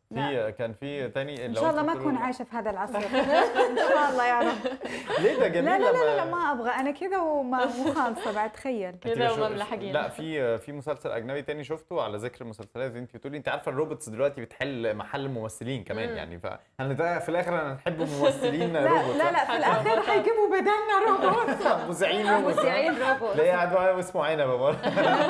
في كان في تاني ان لو شاء الله أنت ما بتقولوا- اكون عايشه في هذا العصر ان شاء الله يا رب ليه ده جميل لا لا لا, لا, لا لما- ما ابغى انا كذا وما مو خالصه بعد تخيل أنت كده شو- ومملحقين. لا في في مسلسل اجنبي تاني شفته على ذكر المسلسلات زي انت بتقولي انت عارفه الروبوتس دلوقتي بتحل محل الممثلين كمان مم. يعني فاحنا ده في الاخر انا نحب ممثلين لا روبوت لا لا في الاخر حيجيبوا بدلنا روبوت مذيعين روبوت مذيعين روبوت تلاقيه قاعد معايا واسمه عنبه برضه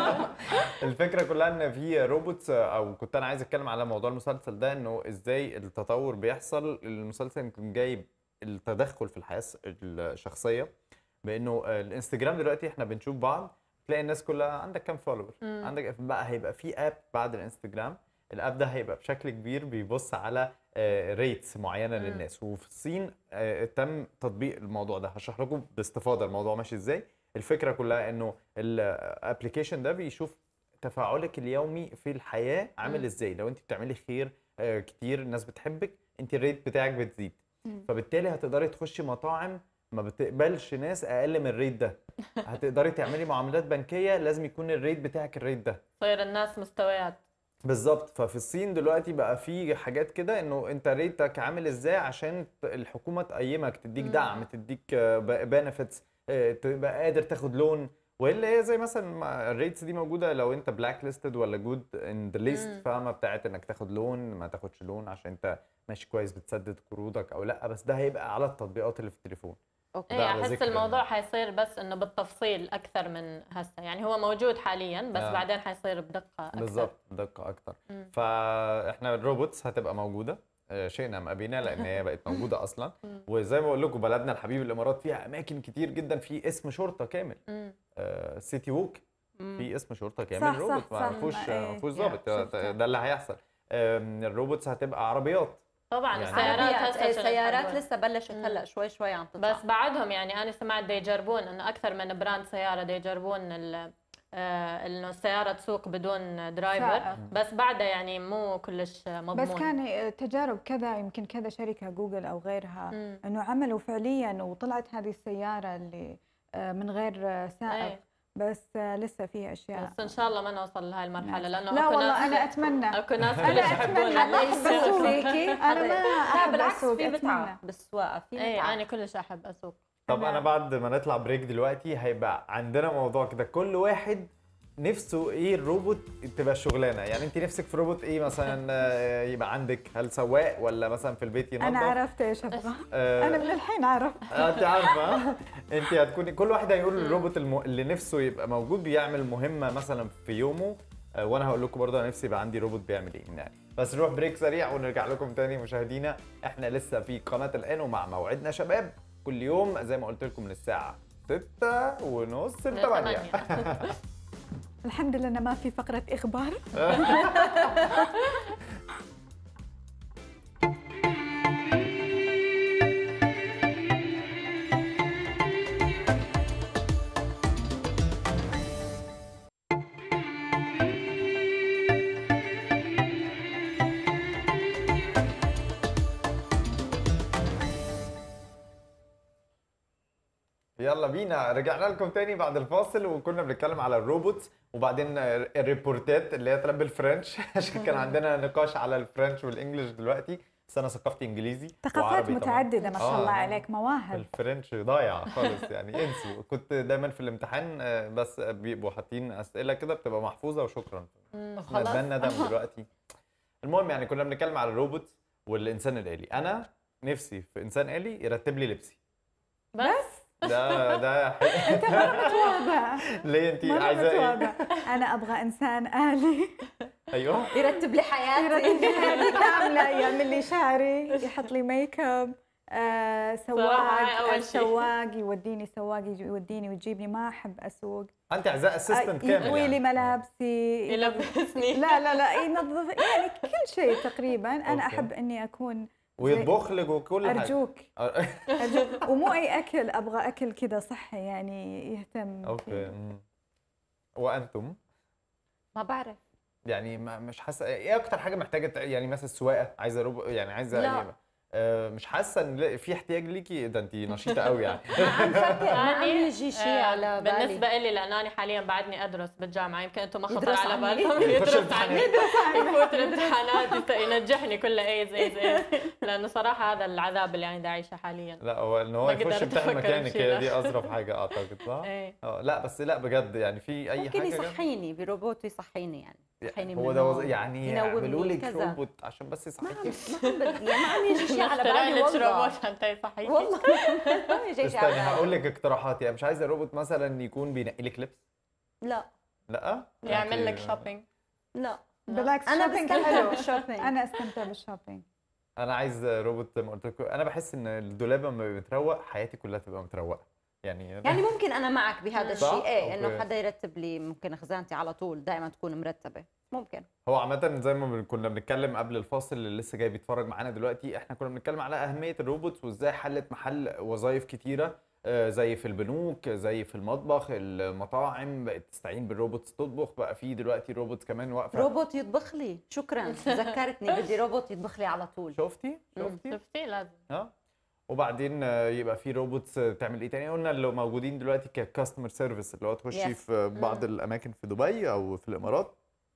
الفكره كلها ان في روبوتس او كنت انا عايز اتكلم على موضوع المسلسل ده انه ازاي التطور بيحصل المسلسل يمكن جايب التدخل في الحياه الشخصيه بانه الانستجرام دلوقتي احنا بنشوف بعض تلاقي الناس كلها عندك كام فولور مم. عندك بقى هيبقى في اب بعد الانستجرام الاب ده هيبقى بشكل كبير بيبص على ريتس معينه مم. للناس وفي الصين آه، تم تطبيق الموضوع ده هشرح لكم باستفاضه الموضوع ماشي ازاي الفكره كلها انه الابلكيشن ده بيشوف تفاعلك اليومي في الحياه عامل مم. ازاي لو انت بتعملي خير آه، كتير الناس بتحبك انت الريت بتاعك بتزيد مم. فبالتالي هتقدري تخشي مطاعم ما بتقبلش ناس اقل من الريت ده هتقدري تعملي معاملات بنكيه لازم يكون الريت بتاعك الريت ده تصير الناس مستويات بالظبط ففي الصين دلوقتي بقى في حاجات كده انه انت ريتك عامل ازاي عشان ت- الحكومه تقيمك تديك مم. دعم تديك بنفيتس تبقى قادر تاخد لون والا هي زي مثلا ما الريتس دي موجوده لو انت بلاك ليستد ولا جود ان ذا ليست مم. فاهمه بتاعت انك تاخد لون ما تاخدش لون عشان انت ماشي كويس بتسدد قروضك او لا بس ده هيبقى على التطبيقات اللي في التليفون اوكي ايه على احس ذكر الموضوع حيصير بس انه بالتفصيل اكثر من هسه يعني هو موجود حاليا بس آه. بعدين حيصير بدقه اكثر بالظبط دقه اكتر مم. فاحنا الروبوتس هتبقى موجوده آه، شئنا ام ابينا لان هي بقت موجوده اصلا مم. وزي ما بقول لكم بلدنا الحبيب الامارات فيها اماكن كتير جدا في اسم شرطه كامل مم. آه، سيتي ووك في اسم شرطه صح، كامل صح، روبوت ما صح. فيهوش إيه، ما فيهوش يا، ضابط ده- شفتها. ده اللي هيحصل آم، الروبوتس هتبقى عربيات طبعا يعني- السيارات عربيات هسه إيه، شنو سيارات يحبون. لسه بلشت مم. هلا شوي شوي عم تطلع بس بعدهم يعني انا سمعت دي يجربون انه اكثر من براند سياره دي يجربون ال- آه، انه السياره تسوق بدون درايفر سائق. بس بعدها يعني مو كلش مضمون بس كان تجارب كذا يمكن كذا شركه جوجل او غيرها مم. انه عملوا فعليا وطلعت هذه السياره اللي آه، من غير آه، سائق إيه. بس آه، لسه فيها اشياء بس ان شاء الله ما نوصل لهي المرحله لانه لا أكو والله ناس- انا اتمنى اكو ناس أنا كلش أتمنى يحبون هلا يسوق فيكي انا ما لا احب بالعكس اسوق في متعه اتمنى بالسواقه في ايه متعه انا كلش احب اسوق طب أنا- انا بعد ما نطلع بريك دلوقتي هيبقى عندنا موضوع كده كل واحد نفسه ايه الروبوت تبقى الشغلانه يعني انت نفسك في روبوت ايه مثلا آه، يبقى عندك هل سواق ولا مثلا في البيت ينظف انا عرفت ايش ابغى آه، انا من الحين عرفت آه، انت عارفه انت هتكوني كل واحد هيقول الروبوت الم... اللي نفسه يبقى موجود بيعمل مهمه مثلا في يومه آه، وانا هقول لكم برضه انا نفسي يبقى عندي روبوت بيعمل ايه يعني بس نروح بريك سريع ونرجع لكم تاني مشاهدينا احنا لسه في قناه الان ومع موعدنا شباب كل يوم زي ما قلت لكم من الساعه 6 ونص ل 8 الحمد لله إنه ما في فقره اخبار يلا بينا رجعنا لكم تاني بعد الفاصل وكنا بنتكلم على الروبوتس وبعدين الريبورتات اللي هي طلعت بالفرنش عشان كان عندنا نقاش على الفرنش والانجليش دلوقتي بس انا ثقافتي انجليزي ثقافات وعربي طبعاً. متعدده ما شاء آه، الله آه. عليك مواهب الفرنش ضايع خالص يعني انسوا كنت دايما في الامتحان آه، بس بيبقوا حاطين اسئله كده بتبقى محفوظه وشكرا احنا خلاص اتبنى ندم دلوقتي المهم يعني كنا بنتكلم على الروبوت والانسان الالي انا نفسي في انسان الي يرتب لي لبسي بس ده ده حقيقي. انت مره متواضع ليه انت مره عايزه ايه متواضع انا ابغى انسان الي ايوه يرتب لي حياتي يرتب لي حياتي كامله يعمل لي شعري يحط لي ميك اب آه صراحة هاي سواق أول آه، شيء. سواق يوديني سواق يجي- يوديني ويجيب لي ما احب اسوق انت عايزاه اسيستنت كامل يكوي لي يعني. ملابسي يلبسني لا لا لا ينظف يعني كل شيء تقريبا انا أوكي. احب اني اكون زي- ويطبخ لك وكل حاجه ارجوك ارجوك ومو اي اكل ابغى اكل كذا صحي يعني يهتم اوكي فيه. مم. وانتم ما بعرف يعني ما مش حاسه ايه اكتر حاجه محتاجه تع- يعني مثلا السواقه عايزه روبو يعني عايزه لا. ايه آه، مش حاسه ان لا- في احتياج ليكي ده انت نشيطه قوي يعني عم فكر ما عم يعني، يجي شيء آه، على بالي بالنسبه لي لانه انا حاليا بعدني ادرس بالجامعه يمكن انتم ما خطر يدرس على عني. بالكم يخش يدرس عني امتحانات. يفوت الامتحانات يت- ينجحني كل ايز ايز ايز لانه صراحه هذا العذاب اللي انا دا عايشه حاليا لا هو ان هو ما يخش قدرت يمتحن أفكر مكانك بشيء هي ده. دي اظرف حاجه اعتقد صح؟ ايه اه لا بس لا بجد يعني في اي ممكن حاجه جنب- يصحيني بروبوت يصحيني يعني يصحيني من هو ده وز... النوم. يعني ينومني يعملوا لك كذا. روبوت عشان بس ما عم يصحيكي ما عم بد- يعني ما عم يجي شيء على اخترع بالي لك والله روبوت حتى يصحيك والله ما عم يجي شيء على استني هقول بالي لك اقتراحات يعني مش عايزه روبوت مثلا يكون بينقي لك لبس لا لا يعمل لك أنت- شوبينج لا بالعكس انا shopping بستمتع حلو بالشوبينج انا استمتع بالشوبينج انا عايز روبوت زي ما قلت لكم انا بحس ان الدولاب لما بيبقى متروق حياتي كلها تبقى متروقه يعني يعني ممكن انا معك بهذا صح؟ الشيء ايه أوكي. انه حدا يرتب لي ممكن خزانتي على طول دائما تكون مرتبه ممكن هو عامة زي ما بن- كنا بنتكلم قبل الفاصل اللي لسه جاي بيتفرج معانا دلوقتي احنا كنا بنتكلم على أهمية الروبوتس وازاي حلت محل وظائف كتيرة آه، زي في البنوك زي في المطبخ المطاعم بقت تستعين بالروبوتس تطبخ بقى في دلوقتي روبوتس كمان واقفة روبوت يطبخ لي شكرا ذكرتني بدي روبوت يطبخ لي على طول شفتي شفتي شفتي لازم اه وبعدين آه، يبقى في روبوتس آه، تعمل ايه تاني قلنا اللي موجودين دلوقتي ككاستمر سيرفيس اللي هو تخشي Yes. في بعض الاماكن في دبي او في الامارات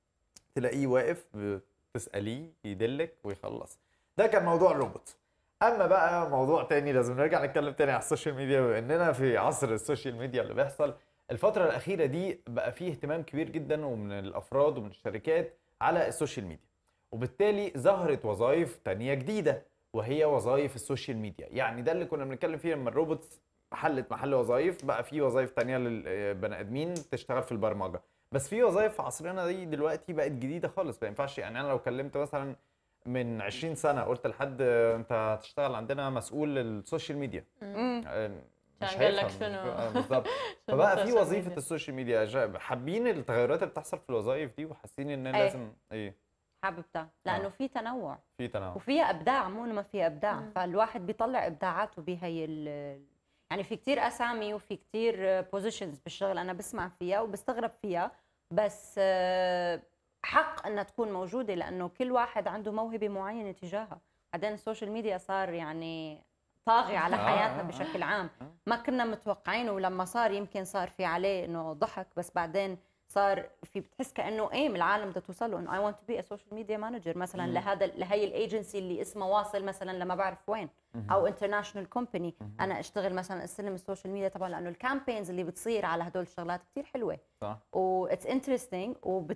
تلاقيه واقف تساليه يدلك ويخلص ده كان موضوع الروبوت اما بقى موضوع تاني لازم نرجع نتكلم تاني على السوشيال ميديا بما اننا في عصر السوشيال ميديا اللي بيحصل الفتره الاخيره دي بقى فيه اهتمام كبير جدا ومن الافراد ومن الشركات على السوشيال ميديا وبالتالي ظهرت وظائف تانية جديده وهي وظائف السوشيال ميديا يعني ده اللي كنا بنتكلم فيه لما الروبوتس حلت محل وظائف بقى في وظائف تانية للبني ادمين تشتغل في البرمجه بس في وظائف في عصرنا دي دلوقتي بقت جديده خالص ما ينفعش يعني انا لو كلمت مثلا من 20 سنه قلت لحد انت هتشتغل عندنا مسؤول السوشيال ميديا مم. آه، مش عشان قال لك هيفهم. شنو؟ آه، بالظبط شنو فبقى في السوشيال وظيفه ميديا؟ السوشيال ميديا جا- حابين التغيرات اللي بتحصل في الوظائف دي وحاسين ان أي. لازم ايه حاببتها لانه آه. في تنوع في تنوع وفيها ابداع مو إنه ما فيها ابداع مم. فالواحد بيطلع ابداعاته بهي ال- يعني في كتير اسامي وفي كتير بوزيشنز بالشغل انا بسمع فيها وبستغرب فيها بس آه، حق انها تكون موجوده لانه كل واحد عنده موهبه معينه تجاهها بعدين السوشيال ميديا صار يعني طاغي على آه، حياتنا آه، آه. بشكل عام آه. ما كنا متوقعينه ولما صار يمكن صار في عليه انه ضحك بس بعدين صار في بتحس كانه ايم العالم بدها توصل له انه اي ونت تو بي ا سوشيال ميديا مانجر مثلا مم. لهذا لهي الايجنسي اللي اسمها واصل مثلا لما بعرف وين او انترناشونال كومباني انا اشتغل مثلا استلم السوشيال ميديا طبعا لانه الكامبينز اللي بتصير على هدول الشغلات كثير حلوه صح واتس انترستينج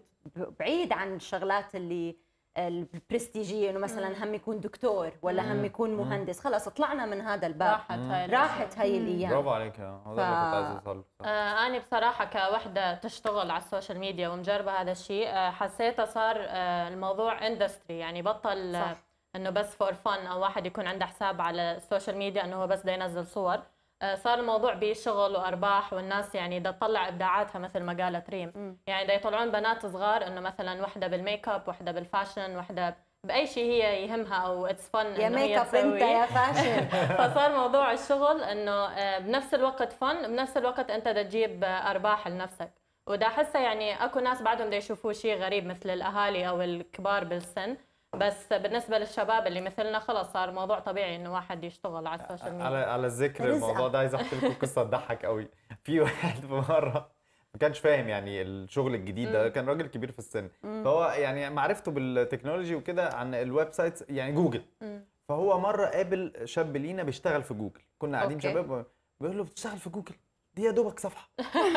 وبعيد عن الشغلات اللي البرستيجيه انه مثلا هم يكون دكتور ولا هم يكون مهندس خلص طلعنا من هذا الباب راحت هاي الأشياء. راحت هي الايام برافو عليك يا هو ده اللي كنت عايز اوصل له. صح. آه، أنا بصراحة كوحدة تشتغل على السوشيال ميديا ومجربة هذا الشيء آه، حسيتها صار آه، الموضوع اندستري يعني بطل آه، صح. انه بس فور فن او واحد يكون عنده حساب على السوشيال ميديا انه هو بس بده ينزل صور آه، صار الموضوع بشغل وارباح والناس يعني بدها تطلع ابداعاتها مثل ما قالت ريم مم. يعني بدها يطلعون بنات صغار انه مثلا وحده بالميك اب وحده بالفاشن وحده باي شيء هي يهمها او اتس فن يا ميك اب انت يا فاشن فصار موضوع الشغل انه آه، بنفس الوقت فن بنفس الوقت انت بدك تجيب آه، ارباح لنفسك ودا احسها يعني اكو ناس بعدهم بده يشوفوه شيء غريب مثل الاهالي او الكبار بالسن بس بالنسبه للشباب اللي مثلنا خلص صار موضوع طبيعي انه واحد يشتغل على السوشيال على ميديا على ذكر رزقة. الموضوع ده عايز احكي لكم قصه تضحك قوي في واحد في مره ما كانش فاهم يعني الشغل الجديد ده كان راجل كبير في السن فهو يعني معرفته بالتكنولوجي وكده عن الويب سايتس يعني جوجل مم. فهو مره قابل شاب لينا بيشتغل في جوجل كنا قاعدين أوكي. شباب بيقول له بتشتغل في جوجل دي يا دوبك صفحه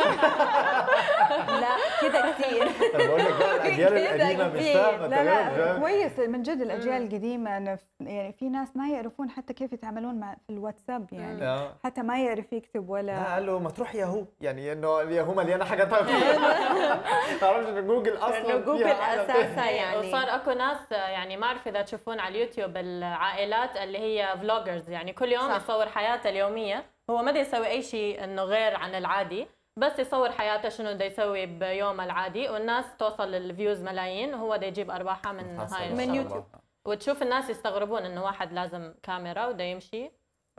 لا كده كثير انا بقول لك بقى الاجيال كده القديمه مش كبير. فاهمه لا تمام مش لا فاهمة. كويس من جد الاجيال القديمه أنا ف- يعني في ناس ما يعرفون حتى كيف يتعاملون مع في الواتساب يعني آه. حتى ما يعرف يكتب لا ولا قال له ما تروح ياهو يعني انه الياهو مليانه حاجات ما تعرفش ان جوجل اصلا إنه جوجل فيها حاجة أساساً. يعني. وصار اكو ناس آه، يعني ما اعرف اذا تشوفون على اليوتيوب العائلات اللي هي فلوجرز يعني كل يوم صح. يصور حياته اليوميه هو ما بده يسوي اي شيء انه غير عن العادي بس يصور حياته شنو بده يسوي بيومه العادي والناس توصل للفيوز ملايين وهو بده يجيب ارباحها من حصل هاي ما من شاء الشغلة. الله. يوتيوب. وتشوف الناس يستغربون انه واحد لازم كاميرا وده يمشي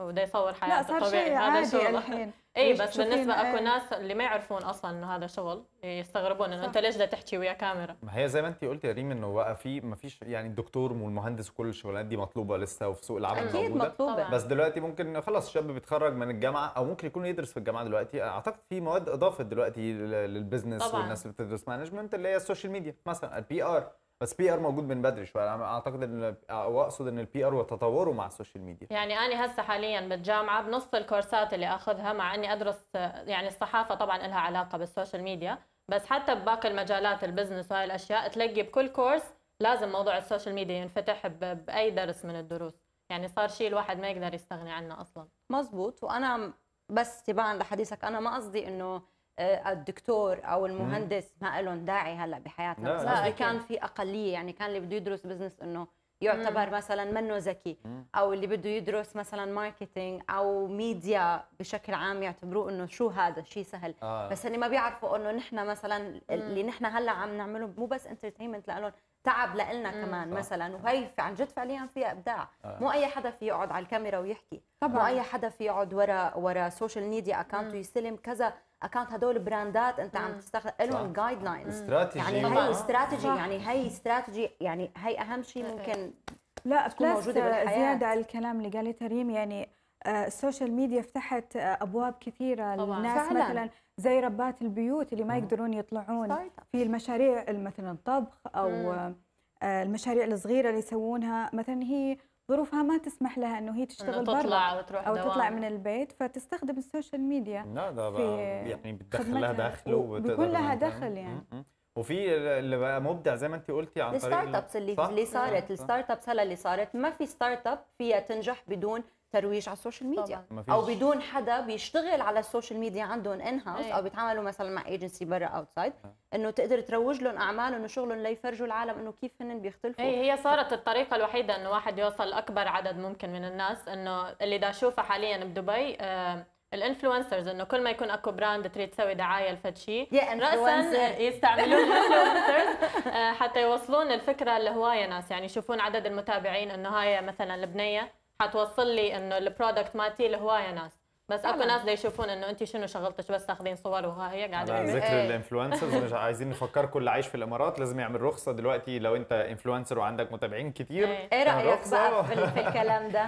وبده يصور لا حياته صار طبيعي شيء هذا عادي شغل الحين اي ليش بس تشوفين- بالنسبه اكو إيه. ناس اللي ما يعرفون اصلا انه هذا شغل يستغربون انه صح. انت ليش بدك تحكي ويا كاميرا ما هي زي ما انت قلت يا ريم انه بقى في ما فيش يعني الدكتور والمهندس وكل الشغلانات دي مطلوبه لسه وفي سوق العمل اكيد موجوده مطلوبه طبعاً. بس دلوقتي ممكن خلاص الشاب بيتخرج من الجامعه او ممكن يكون يدرس في الجامعه دلوقتي اعتقد في مواد اضافت دلوقتي لل- للبزنس طبعاً. والناس اللي بتدرس مانجمنت اللي هي السوشيال ميديا مثلا البي ار بس بي ار موجود من بدري شويه انا اعتقد ان او اقصد ان البي ار وتطوره مع السوشيال ميديا يعني انا هسه حاليا بالجامعه بنص الكورسات اللي اخذها مع اني ادرس يعني الصحافه طبعا لها علاقه بالسوشيال ميديا بس حتى بباقي المجالات البزنس وهاي الاشياء تلاقي بكل كورس لازم موضوع السوشيال ميديا ينفتح ب- باي درس من الدروس يعني صار شيء الواحد ما يقدر يستغني عنه اصلا مزبوط وانا بس تباعا لحديثك انا ما قصدي انه آه، الدكتور او المهندس ما لهم داعي هلا بحياتنا لا، بس لا، قصدي أكيد. كان في اقليه يعني كان اللي بده يدرس بزنس انه يعتبر مثلا منه ذكي مم. او اللي بده يدرس مثلا ماركتينج او ميديا بشكل عام يعتبروه انه شو هذا شيء سهل آه. بس اللي ما بيعرفوا انه نحن مثلا اللي نحن هلا عم نعمله مو بس انترتينمنت لهم تعب لنا كمان صح. مثلا وهي عن جد فعليا فيها ابداع آه. مو اي حدا في يقعد على الكاميرا ويحكي طبعاً. مو اي حدا في يقعد ورا ورا سوشيال ميديا اكونت ويستلم كذا اكونت هدول براندات انت عم تستخدم لهم جايد لاينز استراتيجي يعني طبعاً. هي استراتيجي صح. يعني هي استراتيجي يعني هي اهم شيء إيه. ممكن لا تكون بلس موجودة بالحياة. زيادة على الكلام اللي قالته ريم يعني آه، السوشيال ميديا فتحت آه، ابواب كثيره طبعاً. للناس فعلاً. مثلا زي ربات البيوت اللي ما يقدرون يطلعون ستارت اب في المشاريع مثلا الطبخ او مم. آه، المشاريع الصغيره اللي يسوونها مثلا هي ظروفها ما تسمح لها انه هي انه تشتغل برا تطلع وتروح او دوام. تطلع من البيت فتستخدم السوشيال ميديا لا ده في بقى يعني بتدخل لها خدمتها. دخل وبيكون وبتقدر لها إن أنت- دخل يعني. م- م. وفي اللي بقى مبدع زي ما انت قلتي عن طريق الستارت ال- ابس اللي صح؟ اللي صارت صح. الستارت ابس هلا اللي صارت ما في ستارت اب فيها تنجح بدون ترويج على السوشيال ميديا طبعاً. ما فيش. او بدون حدا بيشتغل على السوشيال ميديا عندهم ان هاوس أي. او بيتعاملوا مثلا مع ايجنسي برا اوتسايد انه تقدر تروج لهم اعمالهم وشغلهم ليفرجوا العالم انه كيف هن بيختلفوا هي هي صارت الطريقة الوحيدة انه واحد يوصل لأكبر عدد ممكن من الناس انه اللي دا اشوفه حاليا بدبي آه الانفلونسرز انه كل ما يكون اكو براند تريد تسوي دعاية لفد شيء يا رأسا influencer. يستعملون الانفلونسرز آه حتى يوصلون الفكرة لهواية ناس يعني يشوفون عدد المتابعين انه هاي مثلا البنية حتوصل لي انه البرودكت مالتي لهواية ناس بس اكو فعلاً. ناس دا يشوفون انه انت شنو شغلتش بس تاخذين صور وها هي قاعدة على ذكر إيه. الانفلونسرز مش عايزين نفكركم اللي عايش في الامارات لازم يعمل رخصه دلوقتي لو انت انفلونسر وعندك متابعين كتير إيه. ايه تعمل رايك رخصة. بقى في, ال- في الكلام ده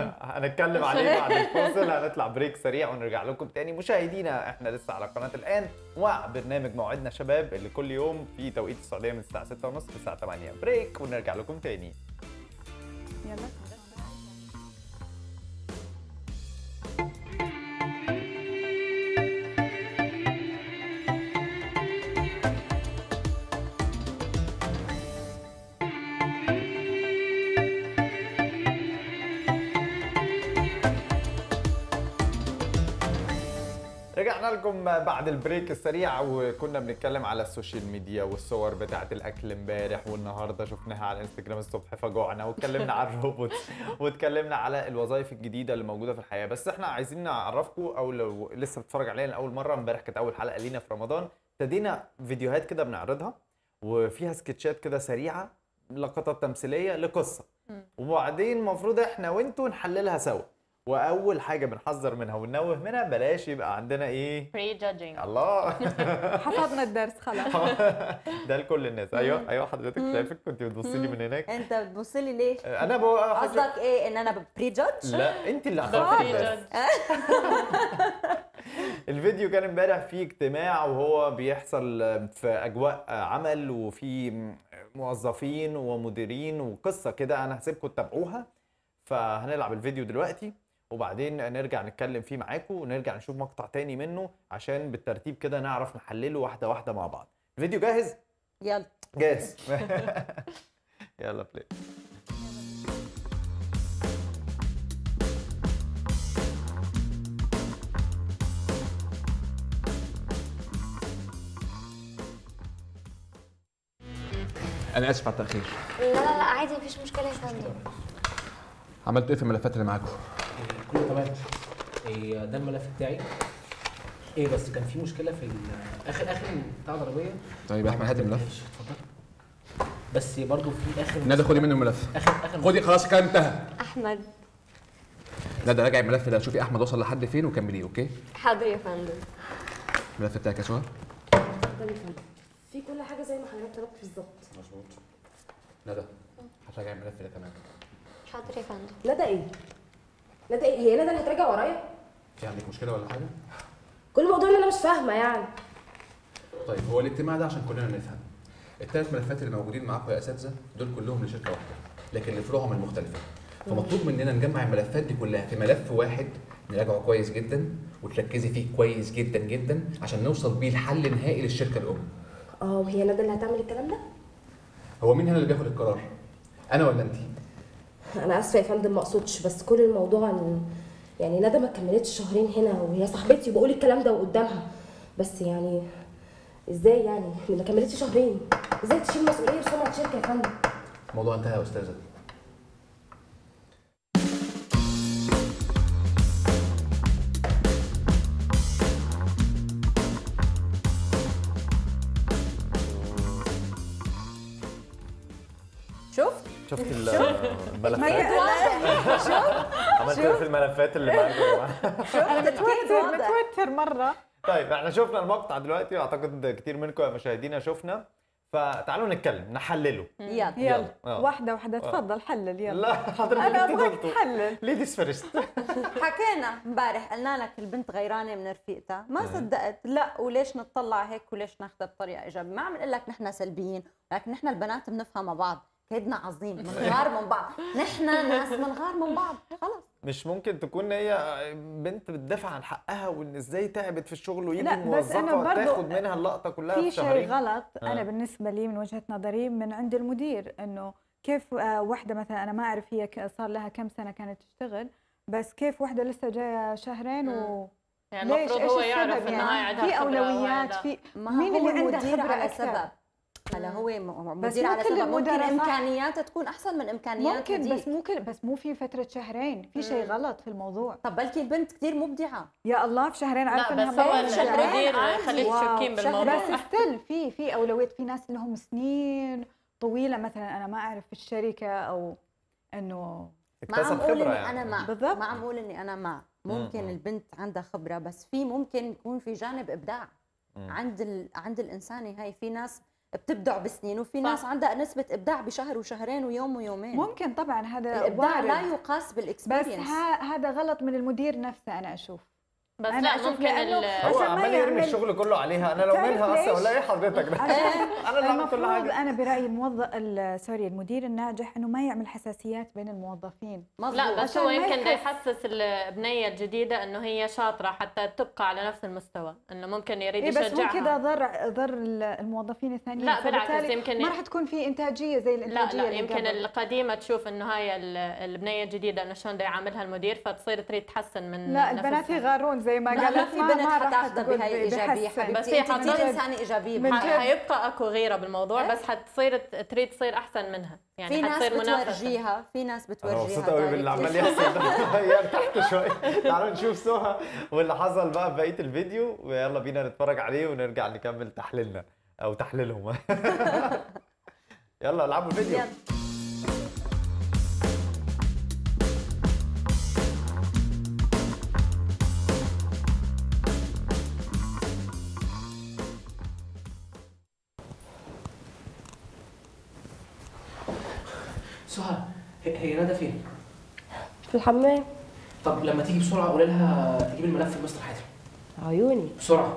هنتكلم عليه بعد الفاصل هنطلع بريك سريع ونرجع لكم تاني مشاهدينا احنا لسه على قناه الان مع برنامج موعدنا شباب اللي كل يوم في توقيت السعوديه من الساعه 6:30 للساعه 8 بريك ونرجع لكم تاني يلا رجعنا لكم بعد البريك السريع وكنا بنتكلم على السوشيال ميديا والصور بتاعه الاكل امبارح والنهارده شفناها على الانستجرام الصبح فجوعنا واتكلمنا على الروبوت واتكلمنا على الوظائف الجديده اللي موجوده في الحياه بس احنا عايزين نعرفكم او لو لسه بتتفرج علينا لاول مره امبارح كانت اول حلقه لينا في رمضان ابتدينا فيديوهات كده بنعرضها وفيها سكتشات كده سريعه لقطات تمثيليه لقصه وبعدين المفروض احنا وانتوا نحللها سوا واول حاجه بنحذر منها وننوه منها بلاش يبقى عندنا ايه بري جادجينج الله حفظنا الدرس خلاص ده لكل الناس ايوه ايوه حضرتك شايفك كنت بتبصي لي من هناك انت بتبص لي ليش انا بقى قصدك ايه ان انا بري جادج لا انت اللي ده اخدت بري الدرس جادج الفيديو كان امبارح فيه اجتماع وهو بيحصل في اجواء عمل وفي موظفين ومديرين وقصه كده انا هسيبكم تتابعوها فهنلعب الفيديو دلوقتي وبعدين نرجع نتكلم فيه معاكم ونرجع نشوف مقطع تاني منه عشان بالترتيب كده نعرف نحلله واحده واحده مع بعض الفيديو جاهز يلا جاهز يلا بلاي انا اسف على التاخير لا لا لا عادي مفيش مشكلة يا فندم عملت ايه في الملفات اللي معاكم كله تمام إيه ده الملف بتاعي ايه بس كان في مشكله في ال- اخر اخر بتاع العربيه طيب يا احمد هات الملف ماشي، اتفضل بس برضو في اخر ندى خدي منه الملف اخر اخر خدي خلاص الكلام انتهى أحمد ندى راجع الملف ده شوفي احمد وصل لحد فين وكمليه اوكي حاضر يا فندم الملف بتاعك يا سهى في كل حاجه زي ما حضرتك طلبت بالظبط مظبوط ندى هتراجع الملف ده كمان حاضر يا فندم ندى ايه ندى ايه هي ندى اللي هتراجع ورايا في عندك مشكله ولا حاجه كل الموضوع اللي انا مش فاهمه يعني طيب هو الاجتماع ده عشان كلنا نفهم الثلاث ملفات اللي موجودين معاكم يا اساتذه دول كلهم لشركه واحده لكن لفروعهم المختلفه فمطلوب مننا نجمع الملفات دي كلها في ملف واحد نراجعه كويس جدا وتركزي فيه كويس جدا جدا عشان نوصل بيه لحل نهائي للشركه الام اه وهي ندى اللي هتعمل الكلام ده هو مين هنا اللي بياخد القرار انا ولا انت انا اسفه يا فندم ما اقصدش بس كل الموضوع ان يعني ندى ما كملتش شهرين هنا وهي صاحبتي وبقول الكلام ده قدامها بس يعني ازاي يعني ما كملتش شهرين ازاي تشيل مسؤوليه سمعه شركه يا فندم الموضوع انتهى يا استاذه شفت شفت ال- ما الملفات كان- شوف عملت ايه في الملفات اللي معاكم يا جماعه انا كيف متوتر واضح؟ متوتر مره طيب احنا شفنا المقطع دلوقتي واعتقد كتير منكم يا مشاهدينا شفنا فتعالوا نتكلم نحلله يلا يلا آه. واحده واحده تفضل حلل يلا لا حضرتك انا انت ابغاك دكتور تحلل ليديز فيرست حكينا امبارح قلنا لك البنت غيرانه من رفيقتها ما صدقت لا وليش نطلع هيك وليش ناخذها بطريقه ايجابيه ما عم نقول لك نحن سلبيين لكن نحن البنات بنفهم بعض كيدنا عظيم بنغار من بعض نحن ناس بنغار من بعض خلص مش ممكن تكون هي بنت بتدافع عن حقها وان ازاي تعبت في الشغل ويجي لا، بس أنا موظفه برضو تاخد منها اللقطه كلها في في شيء شهرين غلط آه. انا بالنسبه لي من وجهه نظري من عند المدير انه كيف آه، واحده مثلا انا ما اعرف هي ك- صار لها كم سنه كانت تشتغل بس كيف واحده لسه جايه شهرين و يعني ليش المفروض ايش هو السبب يعرف انه هاي يعني عندها في خبرة وهاي اولويات لا. في ما مين هو اللي عنده مدير خبرة على أكثر؟ سبب هلا هو م- بس مدير مو على كل سبب ممكن المدراء صح. امكانياته تكون احسن من امكانيات ممكن هديك. بس مو كل بس مو في فتره شهرين في شيء غلط في الموضوع طب بلكي البنت كثير مبدعه يا الله في شهرين عارفه لا انها بس هو ما- شهرين المدير عادي. خليك واو، تشكين شهرين. بالموضوع بس ستيل في في اولويات في ناس لهم سنين طويله مثلا انا ما اعرف في الشركه او انه ما عم اكتسب اقول خبره اني يعني انا مع بالضبط. ما عم اقول اني انا مع ممكن مم. البنت عندها خبره بس في ممكن يكون في جانب ابداع مم. عند ال... عند الانسانه هاي في ناس بتبدع بسنين وفي صح. ناس عندها نسبه ابداع بشهر وشهرين ويوم ويومين ممكن طبعا هذا الابداع وارد. لا يقاس بس بالاكسبيرينس ها هذا غلط من المدير نفسه انا اشوف بس أنا لا أشوف ممكن لأنه ال- هو عشان ما عمال يرمي يعمل- الشغل كله عليها انا لو تعرف منها اصلا ليش؟ ولا ايه حضرتك ده عشان انا اللي عملت كل المفروض حاجه انا برايي الموظف ال- سوري المدير الناجح انه ما يعمل حساسيات بين الموظفين لا بس عشان هو ما يمكن بده يحس- يحسس البنيه الجديده انه هي شاطره حتى تبقى على نفس المستوى انه ممكن يريد إيه بس مو يشجعها كذا ضر ضر ال- الموظفين الثانيين لا، بالعكس، فبالتالي يمكن- ما راح تكون في انتاجيه زي لا الانتاجيه لا اللي يمكن قبل. القديمه تشوف انه هاي ال- البنيه الجديده انه شلون بده يعاملها المدير فتصير تريد تحسن من لا البنات نفسها. يغارون زي ما لا قالت ما في بنت راح حتاخذها تقول بهي الايجابيه بحسن. حبيبتي بس هي انت كثير حتضل- انسانه ايجابيه من ح- جد. حيبقى اكو غيره بالموضوع إيه؟ بس حتصير تريد تصير احسن منها يعني في ناس حتصير منافسه بتورجيها في ناس انا بتورجيها مبسوط قوي باللي directly. عمال يحصل ده هي ارتحت شويه تعالوا نشوف سهى واللي حصل بقى في بقيه الفيديو ويلا بينا نتفرج عليه ونرجع نكمل تحليلنا او تحليلهم يلا العبوا الفيديو يلا. سهى هي هي ندى فين؟ في الحمام طب لما تيجي بسرعه قول لها تجيب الملف لمستر حاتم عيوني بسرعه